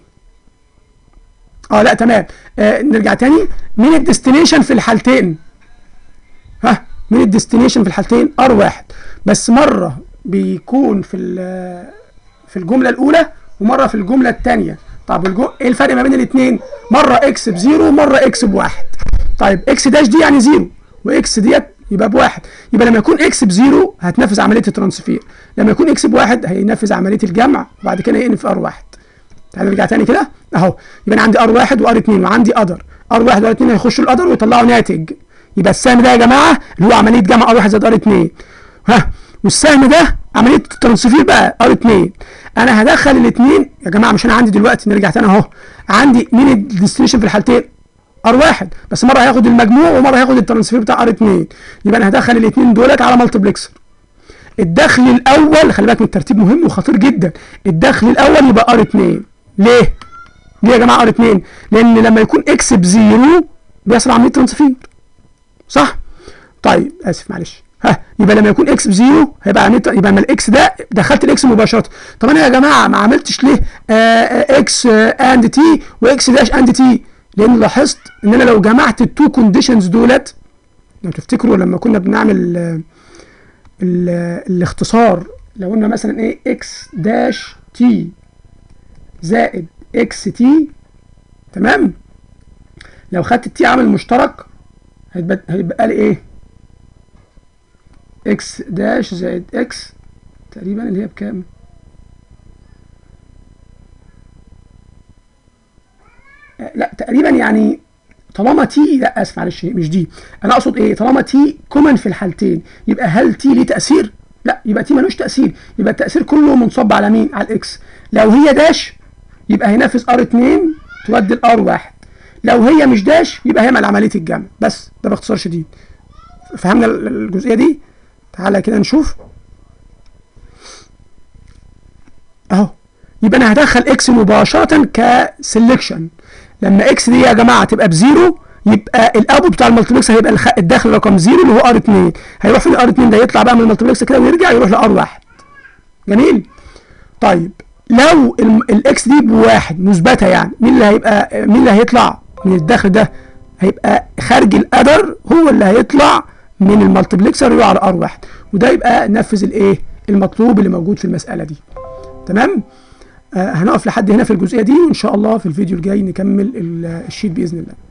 اه لا تمام آه نرجع تاني مين الديستنيشن في الحالتين ها مين الديستنيشن في الحالتين ار واحد بس مره بيكون في ال- في الجمله الاولى ومره في الجمله الثانيه طب الجو... ايه الفرق ما بين الاثنين مره اكس بزيرو ومره اكس بواحد طيب اكس داش دي يعني زيرو واكس ديت يبقى بواحد يبقى لما يكون اكس بزيرو هتنفذ عمليه الترانسفير لما يكون اكس بواحد هينفذ عمليه الجمع وبعد كده ينقل في ار واحد تعال نرجع تاني كده اهو يبقى انا عندي ار واحد وار اتنين وعندي اذر ار واحد وار اتنين هيخشوا الاذر ويطلعوا ناتج يبقى السهم ده يا جماعه اللي هو عمليه جمع ار واحد زائد ار اتنين ها والسهم ده عمليه الترانسفير بقى ار اتنين انا هدخل الاثنين يا جماعه مش انا عندي دلوقتي نرجع تاني اهو عندي مين الديستنيشن في الحالتين ار واحد بس مره هياخد المجموع ومره هياخد الترانسفير بتاع ار اتنين يبقى انا هدخل الاثنين دولت على مالتبلكسر الدخل الاول خلي بالك من الترتيب مهم وخطير جدا الدخل الاول يبقى ار 2 ليه ليه يا جماعه ار 2 لان لما يكون اكس بزيرو بيحصل عمليه ترانسفير صح طيب اسف معلش ها يبقى لما يكون اكس بزيرو هيبقى عمليه يبقى لما الاكس ده دخلت الاكس مباشره طب انا يا جماعه ما عملتش ليه آه آه اكس آه اند تي واكس داش اند تي لان لاحظت ان انا لو جمعت التو كونديشنز دولت لو تفتكروا لما كنا بنعمل آه ال- الاختصار لو قلنا مثلا ايه اكس داش تي زائد اكس تي تمام لو خدت التي عامل مشترك هيتبقى, هيبقى لي ايه اكس داش زائد اكس تقريبا اللي هي بكام آه، لا تقريبا يعني طالما تي لا اسف معلش مش دي انا اقصد ايه طالما تي كومن في الحالتين يبقى هل تي ليه تاثير لا يبقى تي ملوش تاثير يبقى التاثير كله منصب على مين على الاكس لو هي داش يبقى هينفذ ار 2 تودي الار 1 لو هي مش داش يبقى هيعمل عمليه الجمع بس ده باختصار شديد فهمنا ال- الجزئيه دي تعالى كده نشوف اهو يبقى انا هدخل اكس مباشره كسلكشن لما اكس دي يا جماعه تبقى بزيرو يبقى الاوتبوت بتاع المالتيبلكس هيبقى الخ... الداخل رقم زيرو اللي هو ار 2 هيروح فين ار 2 ده يطلع بقى من المالتيبلكس كده ويرجع يروح لار 1 جميل طيب لو الاكس دي بواحد مثبته يعني مين اللي هيبقى مين اللي هيطلع من الداخل ده هيبقى خارج القدر هو اللي هيطلع من المالتبلكسر يقع على ار واحد وده يبقى نفذ الايه المطلوب اللي موجود في المساله دي تمام آه هنقف لحد هنا في الجزئيه دي وان شاء الله في الفيديو الجاي نكمل الشيت باذن الله